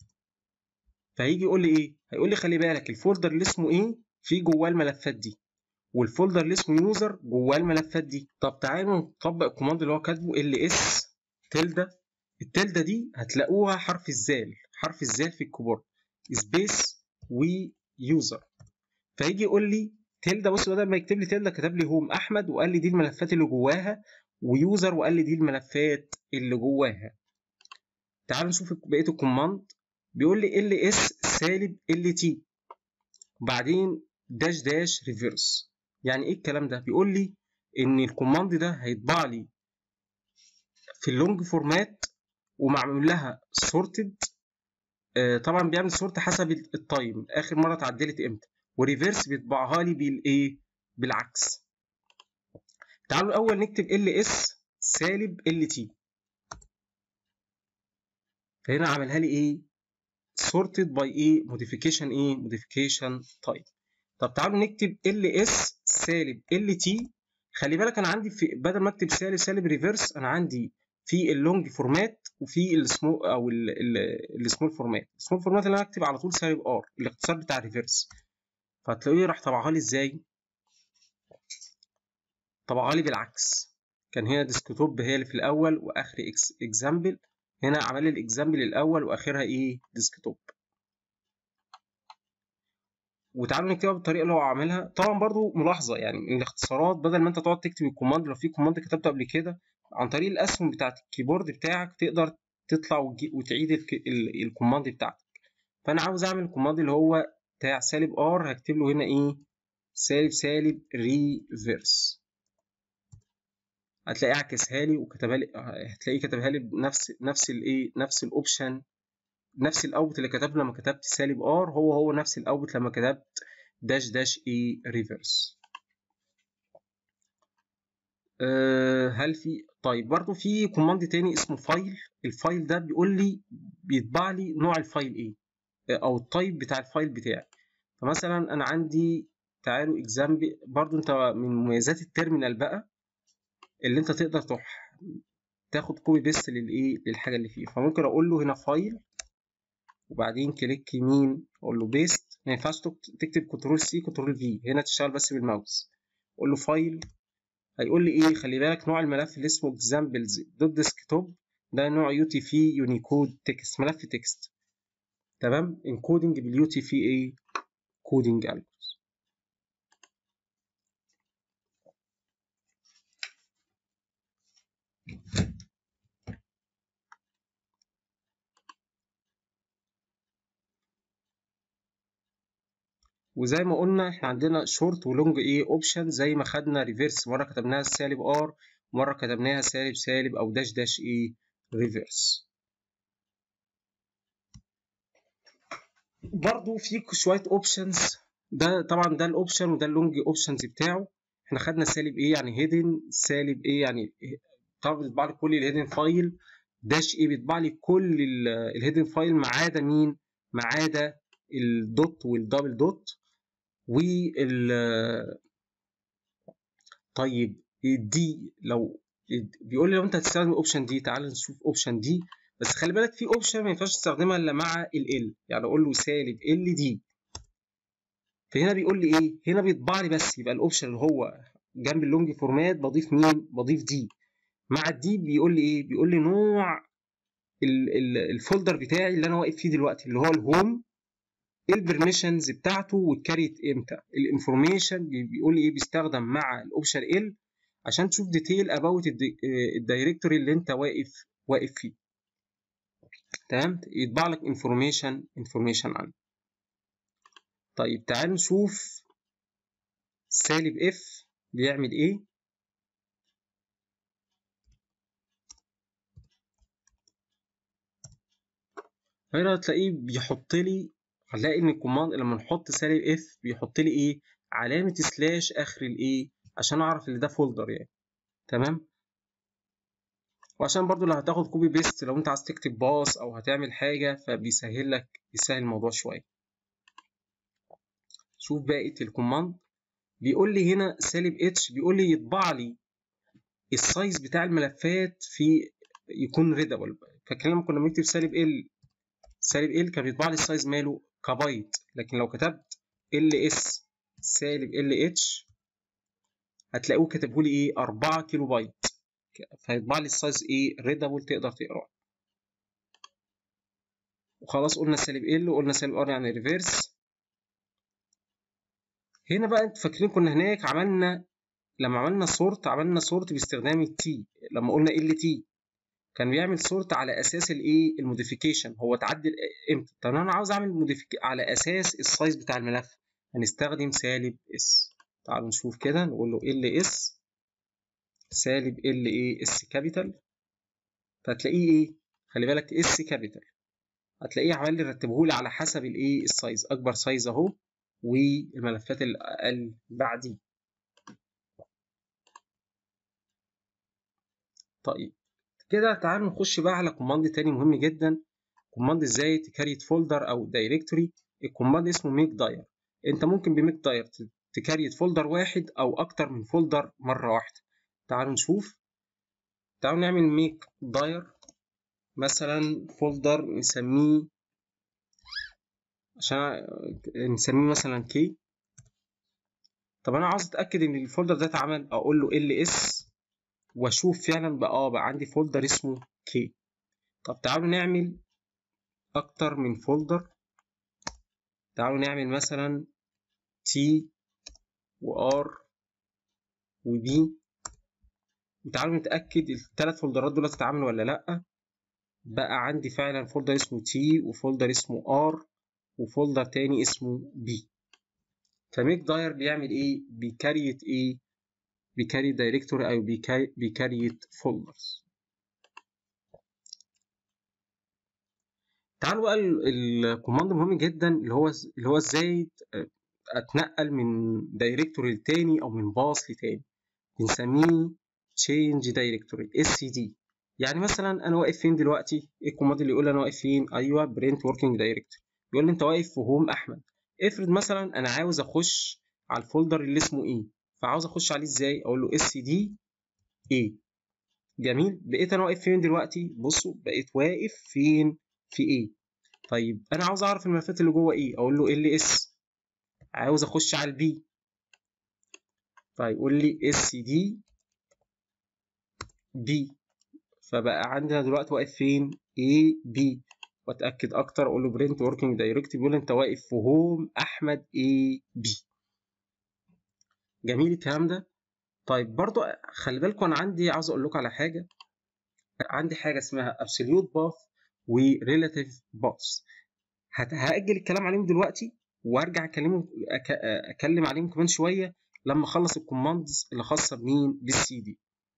فهيجي يقول لي ايه هيقول لي خلي بالك الفولدر اللي اسمه ايه فيه جواه الملفات دي والفولدر اللي اسمه يوزر جواه الملفات دي طب تعالوا نطبق الكوماند اللي هو كاتبه ال اس تلدا التلدا دي هتلاقوها حرف الزال حرف الزال في الكيبورد سبيس ويوزر فيجي يقول لي تلدا بص بدل ما يكتب لي تلدا كتب لي هوم احمد وقال لي دي الملفات اللي جواها ويوزر وقال لي دي الملفات اللي جواها تعالوا نشوف بقيه الكوماند بيقول لي ال اس سالب ال تي وبعدين داش داش ريفيرس يعني ايه الكلام ده بيقول لي ان الكوماند ده هيطبع لي في اللونج فورمات ومعمول لها سورتد آه طبعا بيعمل سورت حسب التايم اخر مره اتعدلت امتى وريفيرس بيطبعها لي بالايه بالعكس تعالوا الاول نكتب ال اس سالب ال تي فهنا عملها لي ايه sorted by ايه modification ايه modification type طب تعالوا نكتب ls سالب lt خلي بالك انا عندي في بدل ما اكتب سالب سالب ريفرس انا عندي في اللونج فورمات وفي السمول او السمول فورمات السمول فورمات اللي انا اكتب على طول سالب ار الاختصار بتاع ريفرس فهتلاقيه راح طبعها لي ازاي طبعها لي بالعكس كان هنا ديسكتوب هي اللي في الاول واخر اكزامبل هنا عمل لي الاكزامبل الاول واخرها ايه ديسكتوب وتعالوا نكتبها بالطريقه اللي هو عاملها طبعا برضو ملاحظه يعني الاختصارات بدل ما انت تقعد تكتب الكوماند لو في كوماند كتبته قبل كده عن طريق الاسهم بتاعت الكيبورد بتاعك تقدر تطلع وتعيد الكوماند بتاعتك فانا عاوز اعمل الكوماند اللي هو بتاع سالب ار هكتب له هنا ايه سالب سالب ريفيرس هتلاقيه عكسها لي وكتبها لي هتلاقيه كتبها لي بنفس نفس الايه نفس الاوبشن نفس الاوت اللي كتبته لما كتبت سالب ار هو هو نفس الاوت لما كتبت داش داش اي ريفيرس أه هل في طيب برضو في كوماند تاني اسمه فايل الفايل ده بيقول لي بيطبع لي نوع الفايل ايه او التايب بتاع الفايل بتاعي فمثلا انا عندي تعالوا اكزامبل برضو انت من مميزات التيرمينال بقى اللي انت تقدر تروح تاخد كوبي بيست للايه للحاجه اللي فيه فممكن اقول له هنا فايل وبعدين كليك يمين اقول له بيست ما ينفعش تكتب كنترول سي كنترول في هنا تشتغل بس بالماوس اقول له فايل هيقول لي ايه خلي بالك نوع الملف اللي اسمه examples دوت ديسكتوب ده نوع يو تي في يونيكود تكست ملف تكست تمام انكودنج باليو تي في ايه كودنج الجوريثم وزي ما قلنا احنا عندنا شورت ولونج ايه اوبشن زي ما خدنا ريفيرس مره كتبناها سالب ار مره كتبناها سالب سالب او داش داش ايه ريفيرس برضو في شويه اوبشنز ده طبعا ده الاوبشن وده اللونج اوبشنز بتاعه احنا خدنا سالب ايه يعني هيدن سالب ايه يعني طبعا بيطبع لي كل الهيدن فايل داش ايه بيطبع لي كل الهيدن فايل ما عدا مين ما عدا الدوت والدبل دوت وال طيب دي لو بيقول لي لو انت هتستخدم الاوبشن دي تعال نشوف اوبشن دي بس خلي بالك في اوبشن ما ينفعش تستخدمها الا مع ال يعني اقول له سالب ال دي فهنا بيقول لي ايه هنا بيطبع لي بس يبقى الاوبشن اللي هو جنب اللونج فورمات بضيف مين بضيف دي مع الدي بيقول لي ايه بيقول لي نوع الفولدر بتاعي اللي انا واقف فيه دلوقتي اللي هو الهوم ايه البرميشنز بتاعته واتكريت امتى الانفورميشن بيقول لي ايه بيستخدم مع الاوبشن ال عشان تشوف ديتيل اباوت الدايركتوري اللي انت واقف واقف فيه تمام يطبع لك انفورميشن انفورميشن عنه طيب تعال نشوف سالب اف بيعمل ايه هنا تلاقيه بيحط لي هنلاقي ان الكوماند لما نحط سالب اف بيحط لي ايه علامه سلاش اخر الايه عشان اعرف ان ده فولدر يعني تمام وعشان برضو لو هتاخد كوبي بيست لو انت عايز تكتب باص او هتعمل حاجه فبيسهل لك بيسهل الموضوع شويه شوف بقيه الكوماند بيقول لي هنا سالب اتش بيقول لي يطبع لي السايز بتاع الملفات في يكون ريدابل فاكرين لما كنا بنكتب سالب ال سالب ال كان بيطبع لي السايز ماله كبايت لكن لو كتبت ال اس سالب ال اتش هتلاقوه كاتبه لي ايه 4 كيلو بايت فيطبع لي السايز ايه ريدابل تقدر تقراه وخلاص قلنا سالب ال وقلنا سالب ار يعني ريفيرس هنا بقى انتوا فاكرين كنا هناك عملنا لما عملنا سورت عملنا سورت باستخدام التي لما قلنا ال تي كان بيعمل سورت على اساس الايه الموديفيكيشن هو اتعدل امتى طب انا عاوز اعمل موديفيك على اساس السايز بتاع الملف هنستخدم سالب اس تعالوا نشوف كده نقول له ال اس سالب ال ايه اس كابيتال فهتلاقيه ايه خلي بالك اس كابيتال هتلاقيه عمال لي رتبه لي على حسب الايه السايز اكبر سايز اهو والملفات الاقل بعديه طيب كده تعالوا نخش بقى على كوماند تاني مهم جدا كوماند ازاي تكريت فولدر او دايركتوري الكوماند اسمه ميك داير انت ممكن بميك داير تكريت فولدر واحد او اكتر من فولدر مره واحده تعالوا نشوف تعالوا نعمل ميك داير مثلا فولدر نسميه عشان نسميه مثلا كي طب انا عاوز اتاكد ان الفولدر ده اتعمل اقول له ال اس واشوف فعلا بقى اه بقى عندي فولدر اسمه كي طب تعالوا نعمل اكتر من فولدر تعالوا نعمل مثلا تي وار وبي وتعالوا نتاكد الثلاث فولدرات دول اتعاملوا ولا لا بقى عندي فعلا فولدر اسمه تي وفولدر اسمه ار وفولدر تاني اسمه بي فميك داير بيعمل ايه بيكريت ايه بيكريت دايركتوري او بيكريت فولدرز تعالوا بقى الكوماند مهم جدا اللي هو اللي هو ازاي اتنقل من دايركتوري لتاني او من باص لتاني بنسميه change directory SCD يعني مثلا انا واقف فين دلوقتي ايه الكوماند اللي يقول انا واقف فين ايوه print working directory بيقول لي انت واقف في هوم احمد افرض مثلا انا عاوز اخش على الفولدر اللي اسمه ايه فعاوز اخش عليه ازاي اقول له SCD ايه جميل بقيت انا واقف فين دلوقتي بصوا بقيت واقف فين في ايه طيب انا عاوز اعرف الملفات اللي جوه ايه اقول له ال اس عاوز اخش على البي طيب قول لي اس دي بي فبقى عندنا دلوقتي واقف فين A B واتاكد اكتر اقول له برنت وركينج دايركت بيقول انت واقف في هوم احمد A B جميل الكلام ده طيب برضو خلي بالكم انا عندي عاوز اقول لكم على حاجه عندي حاجه اسمها absolute path و relative path هاجل الكلام عليهم دلوقتي وارجع اكلمهم اكلم عليهم كمان شويه لما اخلص الكوماندز اللي خاصه بمين بالسي دي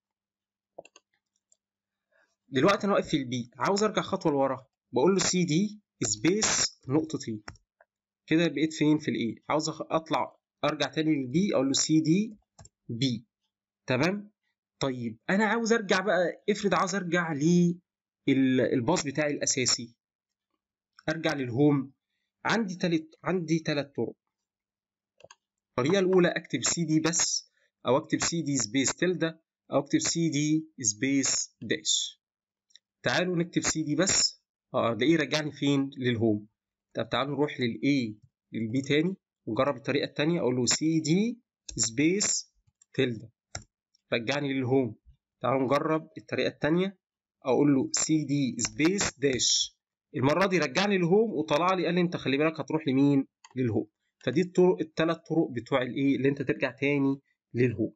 دلوقتي انا واقف في البي عاوز ارجع خطوه لورا بقول له سي دي سبيس نقطتين كده بقيت فين في الاي عاوز اطلع ارجع تاني للبي اقول له سي دي بي تمام طيب انا عاوز ارجع بقى افرض عاوز ارجع للباص بتاعي الاساسي ارجع للهوم عندي تلت عندي ثلاث طرق الطريقه الاولى اكتب سي دي بس او اكتب سي دي سبيس تلدا او اكتب سي دي سبيس داش تعالوا نكتب سي دي بس اه ده ايه رجعني فين للهوم طب تعالوا نروح للاي للبي تاني ونجرب الطريقه التانيه اقول له سي دي سبيس تلدا رجعني للهوم تعالوا نجرب الطريقه التانيه اقول له سي دي سبيس داش المره دي رجعني للهوم وطلع لي قال لي انت خلي بالك هتروح لمين للهوم فدي الطرق الثلاث طرق بتوع الايه اللي انت ترجع تاني للهوم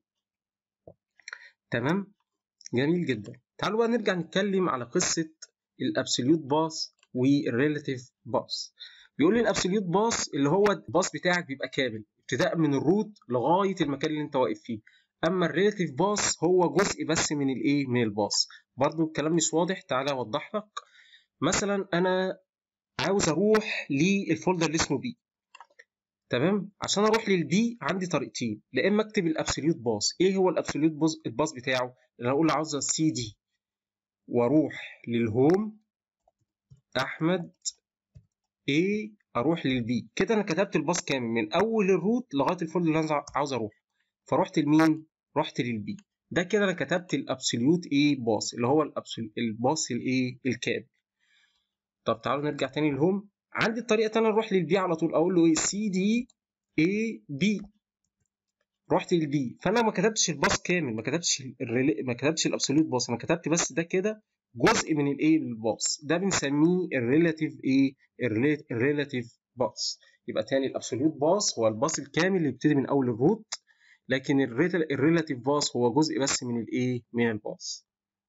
تمام جميل جدا تعالوا بقى نرجع نتكلم على قصة الابسوليوت باس والريلاتيف باس بيقول لي الابسوليوت باس اللي هو الباص بتاعك بيبقى كامل ابتداء من الروت لغاية المكان اللي انت واقف فيه اما الريلاتيف باس هو جزء بس من الايه من الباص برضو الكلام مش واضح تعالى اوضح لك مثلا انا عاوز اروح للفولدر اللي اسمه بي تمام عشان اروح للبي عندي طريقتين لا اما اكتب الابسوليوت باص ايه هو الابسوليوت باص بتاعه انا اقول عاوز سي دي واروح للهوم احمد A اروح للبي كده انا كتبت الباص كامل من اول الروت لغايه الفولدر اللي انا عاوز اروح فرحت لمين رحت للبي ده كده انا كتبت الابسوليوت ايه باص اللي هو الباص الايه الكامل طب تعالوا نرجع تاني للهوم عندي الطريقه الثانيه نروح للبي على طول اقول له ايه سي دي اي بي رحت للبي فانا ما كتبتش الباص كامل ما كتبتش الريلي... ما كتبتش الابسوليوت باص انا كتبت بس ده كده جزء من الايه الباص ده بنسميه الريلاتيف ايه الريلاتيف باص يبقى تاني الابسوليوت باص هو الباص الكامل اللي بيبتدي من اول الروت لكن الريلاتيف باص هو جزء بس من الايه من الباص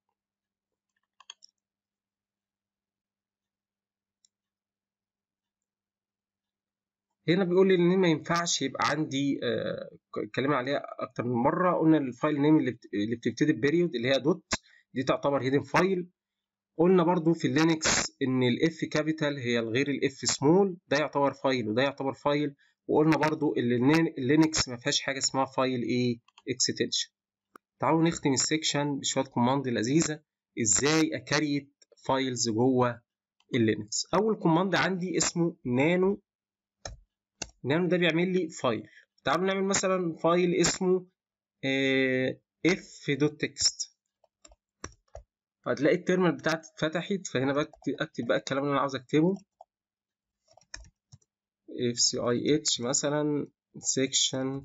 هنا بيقول لي ان ما ينفعش يبقى عندي اتكلمنا عليها اكتر من مره قلنا الفايل نيم اللي بتبتدي ببيريود اللي هي دوت دي تعتبر هيدن فايل قلنا برضو في اللينكس ان الاف كابيتال هي الغير الاف سمول ده يعتبر فايل وده يعتبر فايل وقلنا برضو ان اللينكس ما فيهاش حاجه اسمها فايل ايه اكستنشن تعالوا نختم السكشن بشويه كوماند لذيذه ازاي اكريت فايلز جوه اللينكس اول كوماند عندي اسمه نانو نانو ده بيعمل لي فايل تعالوا نعمل مثلا فايل اسمه اف دوت تكست هتلاقي التيرمينال بتاعتي اتفتحت فهنا بكتب اكتب بقى الكلام اللي انا عاوز اكتبه اف سي اي اتش مثلا سيكشن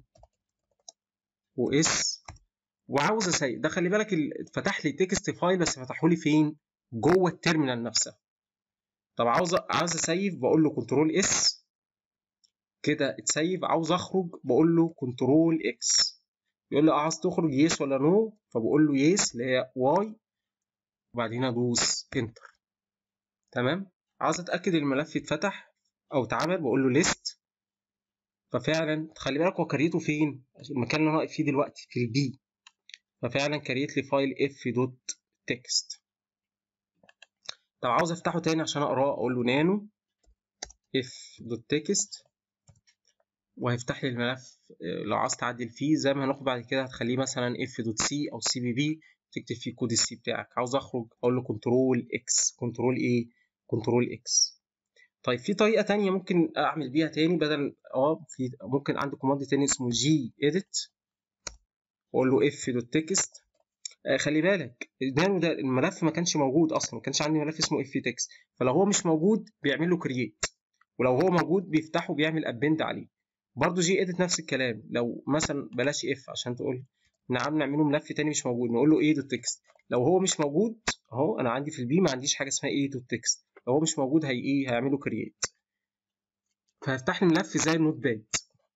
واس وعاوز اسيب ده خلي بالك فتح لي تكست فايل بس فتحه لي فين جوه التيرمينال نفسها طب عاوز عاوز اسيف بقول له كنترول اس كده اتسيف عاوز اخرج بقول له كنترول اكس يقول لي اه عايز تخرج يس ولا نو فبقول له يس اللي هي واي وبعدين ادوس انتر تمام عاوز اتاكد الملف اتفتح او اتعمل بقول له ليست ففعلا خلي بالك هو كريته فين المكان اللي انا واقف فيه دلوقتي في البي ففعلا كريت لي فايل اف دوت تكست طب عاوز افتحه تاني عشان اقراه اقول له نانو اف دوت تكست وهيفتح لي الملف لو عاوز تعدل فيه زي ما هناخد بعد كده هتخليه مثلا اف دوت سي او سي بي بي تكتب فيه كود السي بتاعك عاوز اخرج اقول له كنترول اكس كنترول ايه كنترول اكس طيب في طريقه تانية ممكن اعمل بيها تاني بدل اه في ممكن عندي كوماند تاني اسمه جي اديت واقول له اف دوت تكست آه خلي بالك النانو ده الملف ما كانش موجود اصلا ما كانش عندي ملف اسمه اف تكست فلو هو مش موجود بيعمل له كرييت ولو هو موجود بيفتحه بيعمل ابند عليه برضه جي اديت نفس الكلام لو مثلا بلاش اف عشان تقول نعم نعمله ملف تاني مش موجود نقول له ايه دوت تكست لو هو مش موجود اهو انا عندي في البي ما عنديش حاجه اسمها ايه دوت تكست لو هو مش موجود هي ايه هيعمله كرييت فهفتح لي ملف زي النوت باد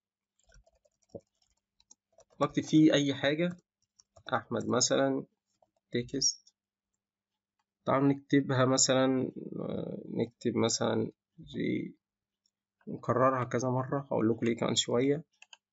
بكتب فيه اي حاجه احمد مثلا تكست تعالوا نكتبها مثلا نكتب مثلا جي نكررها كذا مرة هقول لكم ليه كمان شوية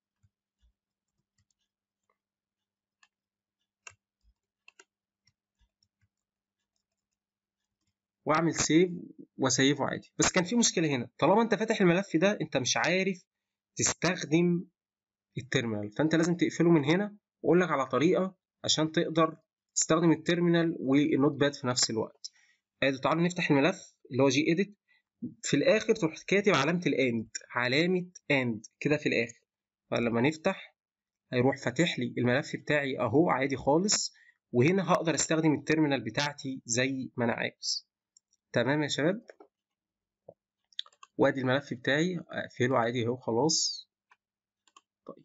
واعمل سيف واسيفه عادي بس كان في مشكلة هنا طالما انت فاتح الملف ده انت مش عارف تستخدم التيرمينال فانت لازم تقفله من هنا واقول لك على طريقة عشان تقدر تستخدم التيرمينال والنوت باد في نفس الوقت ادي تعالوا نفتح الملف اللي هو جي اديت في الاخر تروح كاتب علامه الاند علامه اند كده في الاخر فلما نفتح هيروح فاتح لي الملف بتاعي اهو عادي خالص وهنا هقدر استخدم التيرمينال بتاعتي زي ما انا عاوز تمام يا شباب وادي الملف بتاعي اقفله عادي اهو خلاص طيب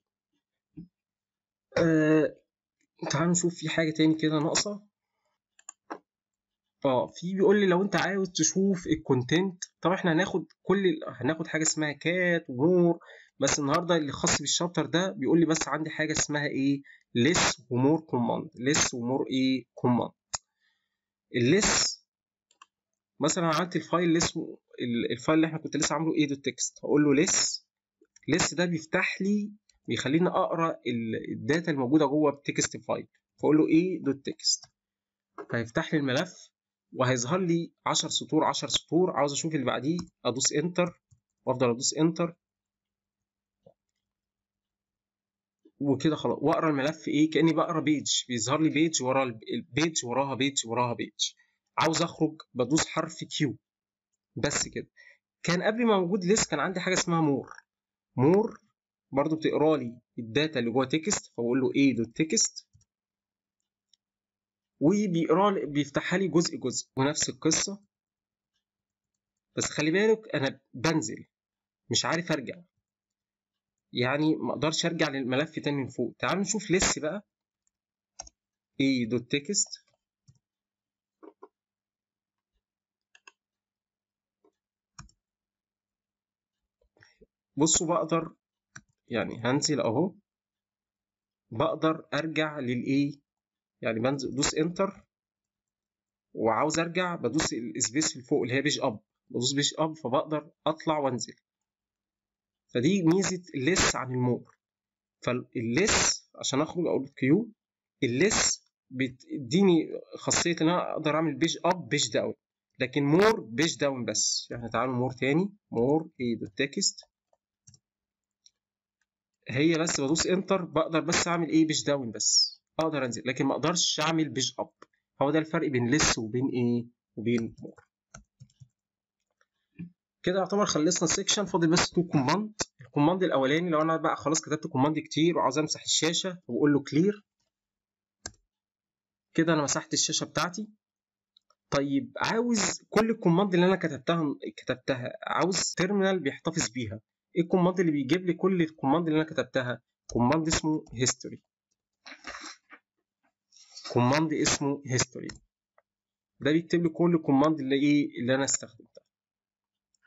آه تعالوا نشوف في حاجه تاني كده ناقصه اه في بيقول لي لو انت عاوز تشوف الكونتنت طبعا احنا هناخد كل هناخد حاجه اسمها كات ومور بس النهارده اللي خاص بالشابتر ده بيقول لي بس عندي حاجه اسمها ايه ليس ومور كوماند ليس ومور ايه كوماند الليس مثلا عملت الفايل اللي اسمه الفايل اللي احنا كنت لسه عامله ايه دوت تكست هقول له ليس ليس ده بيفتح لي بيخليني اقرا الداتا الموجوده جوه التكست فايل فاقول له ايه دوت تكست فيفتح لي الملف وهيظهر لي 10 سطور 10 سطور عاوز اشوف اللي بعديه ادوس انتر وافضل ادوس انتر وكده خلاص واقرا الملف ايه كاني بقرا بيج بيظهر لي بيج ورا البيج وراها بيج وراها بيج عاوز اخرج بدوس حرف كيو بس كده كان قبل ما موجود ليست كان عندي حاجه اسمها مور مور برضو بتقرا لي الداتا اللي جوه تكست فاقول له ايه دوت تكست وبيقرا بيفتحها لي جزء جزء ونفس القصه بس خلي بالك انا بنزل مش عارف ارجع يعني ما اقدرش ارجع للملف تاني من فوق تعالوا نشوف لسه بقى ايه دوت تكست بصوا بقدر يعني هنزل اهو بقدر ارجع للايه يعني بنزل دوس انتر وعاوز ارجع بدوس السبيس اللي فوق اللي هي بيج اب بدوس بيج اب فبقدر اطلع وانزل فدي ميزه الليس عن المور فالليس عشان اخرج اقول كيو الليس بتديني خاصيه ان انا اقدر اعمل بيج اب بيج داون لكن مور بيج داون بس يعني تعالوا مور تاني مور ايه بالتكست هي بس بدوس انتر بقدر بس اعمل ايه بيج داون بس اقدر انزل لكن ما اقدرش اعمل بيج اب هو ده الفرق بين لس وبين ايه وبين مور كده يعتبر خلصنا السكشن فاضل بس تو كوماند الكوماند الاولاني لو انا بقى خلاص كتبت كوماند كتير وعاوز امسح الشاشه وبقول له كلير كده انا مسحت الشاشه بتاعتي طيب عاوز كل الكوماند اللي انا كتبتها كتبتها عاوز تيرمينال بيحتفظ بيها ايه الكوماند اللي بيجيب لي كل الكوماند اللي انا كتبتها كوماند اسمه history كوماند اسمه history ده بيكتب لي كل الكوماند اللي ايه اللي انا استخدمتها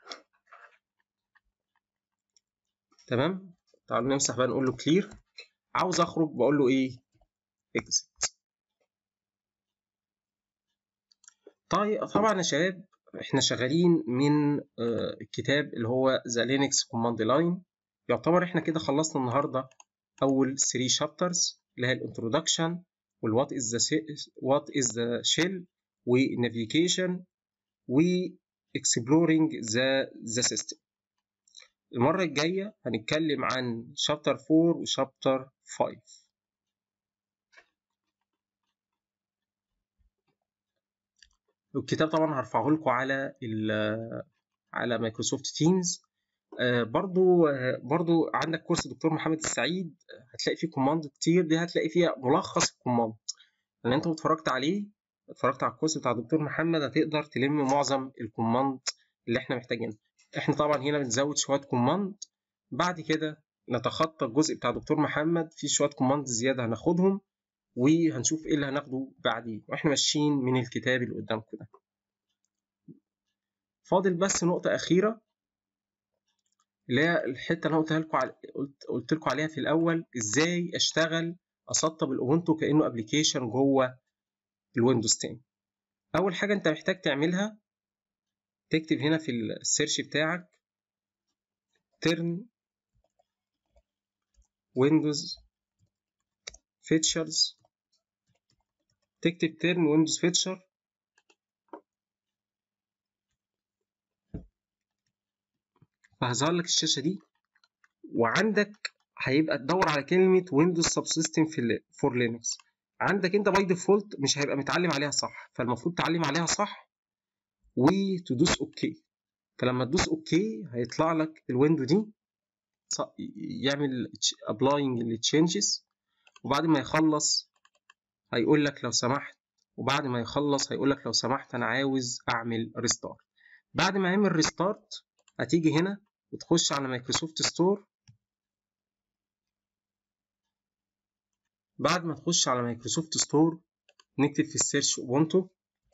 تمام تعالوا نمسح بقى نقول له clear عاوز اخرج بقول له ايه exit طيب طبعا يا شباب احنا شغالين من الكتاب اللي هو ذا لينكس كوماند لاين يعتبر احنا كده خلصنا النهارده اول 3 شابترز اللي هي الانترودكشن والوات از ذا وات از ذا شيل ونافيجيشن و exploring the the system المرة الجاية هنتكلم عن شابتر 4 وشابتر 5 الكتاب طبعا هرفعه لكم على على مايكروسوفت تيمز آه برضو آه برضو عندك كورس دكتور محمد السعيد هتلاقي فيه كوماند كتير دي هتلاقي فيها ملخص الكوماند اللي انت اتفرجت عليه اتفرجت على الكورس بتاع دكتور محمد هتقدر تلم معظم الكوماند اللي احنا محتاجينه احنا طبعا هنا بنزود شويه كوماند بعد كده نتخطى الجزء بتاع دكتور محمد في شويه كوماند زياده هناخدهم وهنشوف ايه اللي هناخده بعديه واحنا ماشيين من الكتاب اللي قدامكم ده فاضل بس نقطه اخيره اللي هي الحته اللي انا قلتها لكم قلت, قلت لكم عليها في الاول ازاي اشتغل اسطب الاوبونتو كانه ابلكيشن جوه الويندوز 10 اول حاجه انت محتاج تعملها تكتب هنا في السيرش بتاعك ترن ويندوز فيتشرز تكتب ترن ويندوز فيتشر فهظهر لك الشاشه دي وعندك هيبقى تدور على كلمه ويندوز سب سيستم في فور لينكس عندك انت باي ديفولت مش هيبقى متعلم عليها صح فالمفروض تعلم عليها صح وتدوس اوكي فلما تدوس اوكي هيطلع لك الويندو دي يعمل ابلاينج للتشينجز وبعد ما يخلص هيقول لك لو سمحت وبعد ما يخلص هيقول لك لو سمحت انا عاوز اعمل ريستارت بعد ما اعمل ريستارت هتيجي هنا وتخش على مايكروسوفت ستور بعد ما تخش على مايكروسوفت ستور نكتب في السيرش اوبونتو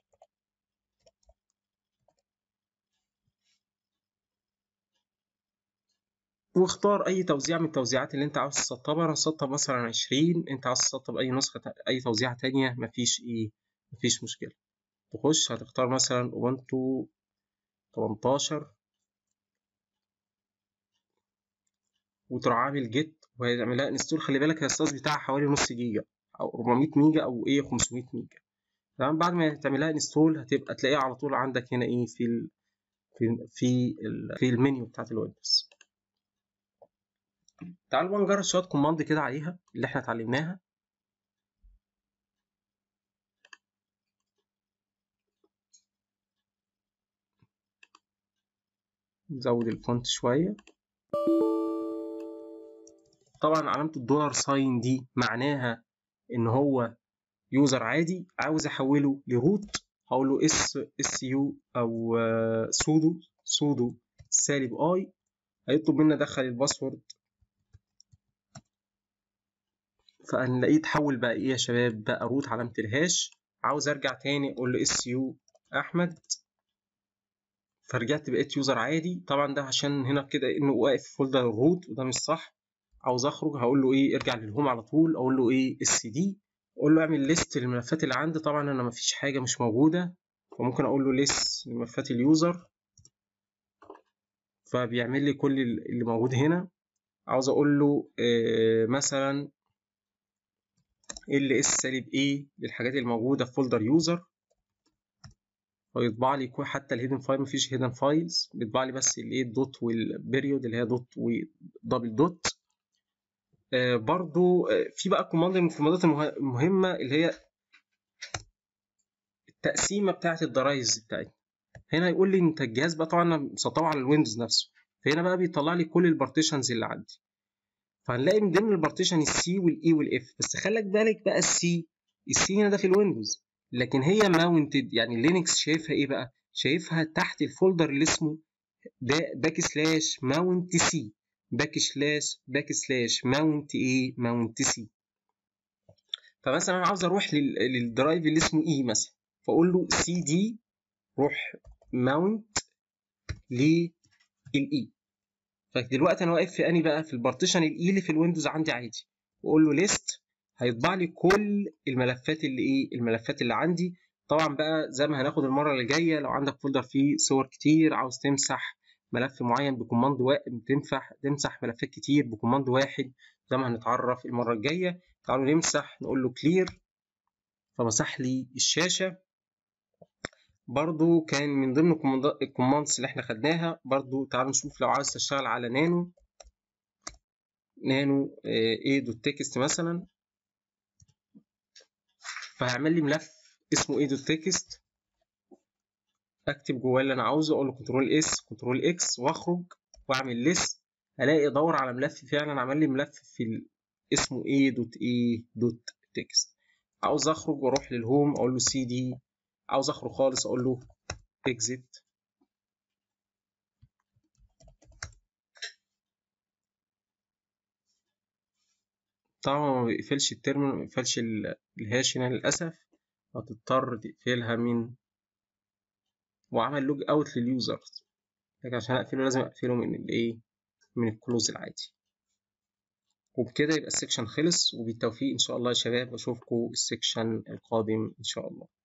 واختار اي توزيع من التوزيعات اللي انت عاوز تسطبها انا هسطب مثلا 20 انت عاوز تسطب اي نسخه اي توزيعه تانية مفيش ايه مفيش مشكله تخش هتختار مثلا اوبونتو 18 وتروح عامل جيت وهيعملها انستول خلي بالك الستاز بتاعها حوالي نص جيجا او 400 ميجا او ايه 500 ميجا تمام بعد ما تعملها انستول هتبقى تلاقيها على طول عندك هنا ايه في ال في ال في ال في المنيو بتاعت الويندوز تعالوا بقى نجرب شويه كوماند كده عليها اللي احنا اتعلمناها نزود الفونت شويه طبعا علامة الدولار ساين دي معناها ان هو يوزر عادي عاوز احوله لروت هقول له اس اس يو او سودو سودو سالب اي هيطلب مني ادخل الباسورد فهنلاقيه اتحول بقى ايه يا شباب بقى روت علامة الهاش عاوز ارجع تاني اقول له اس يو احمد فرجعت بقيت يوزر عادي طبعا ده عشان هنا كده انه واقف في فولدر الروت وده مش صح عاوز اخرج هقول له ايه ارجع للهوم على طول اقول له ايه اس دي اقول له اعمل ليست للملفات اللي عندي طبعا انا مفيش حاجه مش موجوده فممكن اقول له ليست لملفات اليوزر فبيعمل لي كل اللي موجود هنا عاوز اقول له آه مثلا ال اس سالب ايه للحاجات الموجوده في فولدر يوزر فيطبع لي حتى الهيدن فايل مفيش هيدن فايلز بيطبع لي بس الايه الدوت والبيريود اللي هي دوت ودبل دوت آه برضو آه في بقى كوماند من الكوماندات المهمه اللي هي التقسيمه بتاعه الدرايفز بتاعتنا هنا يقول لي انت الجهاز بقى طبعا انا مسطبه على الويندوز نفسه فهنا بقى بيطلع لي كل البارتيشنز اللي عندي فهنلاقي من ضمن البارتيشن السي والاي والاف بس خلك بالك بقى السي السي هنا ده في الويندوز لكن هي ماونتد يعني لينكس شايفها ايه بقى شايفها تحت الفولدر اللي اسمه ده باك سلاش ماونت سي باك سلاش باك سلاش ماونت ايه ماونت سي فمثلا انا عاوز اروح للدرايف اللي اسمه اي مثلا فاقول له سي دي روح ماونت للاي فدلوقتي انا واقف في اني بقى في البارتيشن الاي اللي في الويندوز عندي عادي واقول له ليست هيطبع لي كل الملفات اللي ايه الملفات اللي عندي طبعا بقى زي ما هناخد المره اللي جايه لو عندك فولدر فيه صور كتير عاوز تمسح ملف معين بكوماند واحد تنفع تمسح ملفات كتير بكوماند واحد زي ما هنتعرف المره الجايه تعالوا نمسح نقول له كلير فمسح لي الشاشه برضو كان من ضمن الكوماندز اللي احنا خدناها برضو تعالوا نشوف لو عاوز تشتغل على نانو نانو ايه دوت تكست مثلا فهيعمل لي ملف اسمه ايه دوت تكست اكتب جواه اللي انا عاوزه اقول له كنترول اس كنترول اكس واخرج واعمل ليست الاقي ادور على ملف فعلا عمل لي ملف في اسمه ايه دوت ايه دوت تكست عاوز اخرج واروح للهوم اقول له سي دي عاوز اخرج خالص اقول له اكزيت طبعا ما بيقفلش التيرمينال ما بيقفلش الهاش هنا للاسف هتضطر تقفلها من وعمل لوج اوت لليوزرز لكن عشان اقفله لازم اقفله من الايه من الكلوز العادي وبكده يبقى السكشن خلص وبالتوفيق ان شاء الله يا شباب واشوفكم السكشن القادم ان شاء الله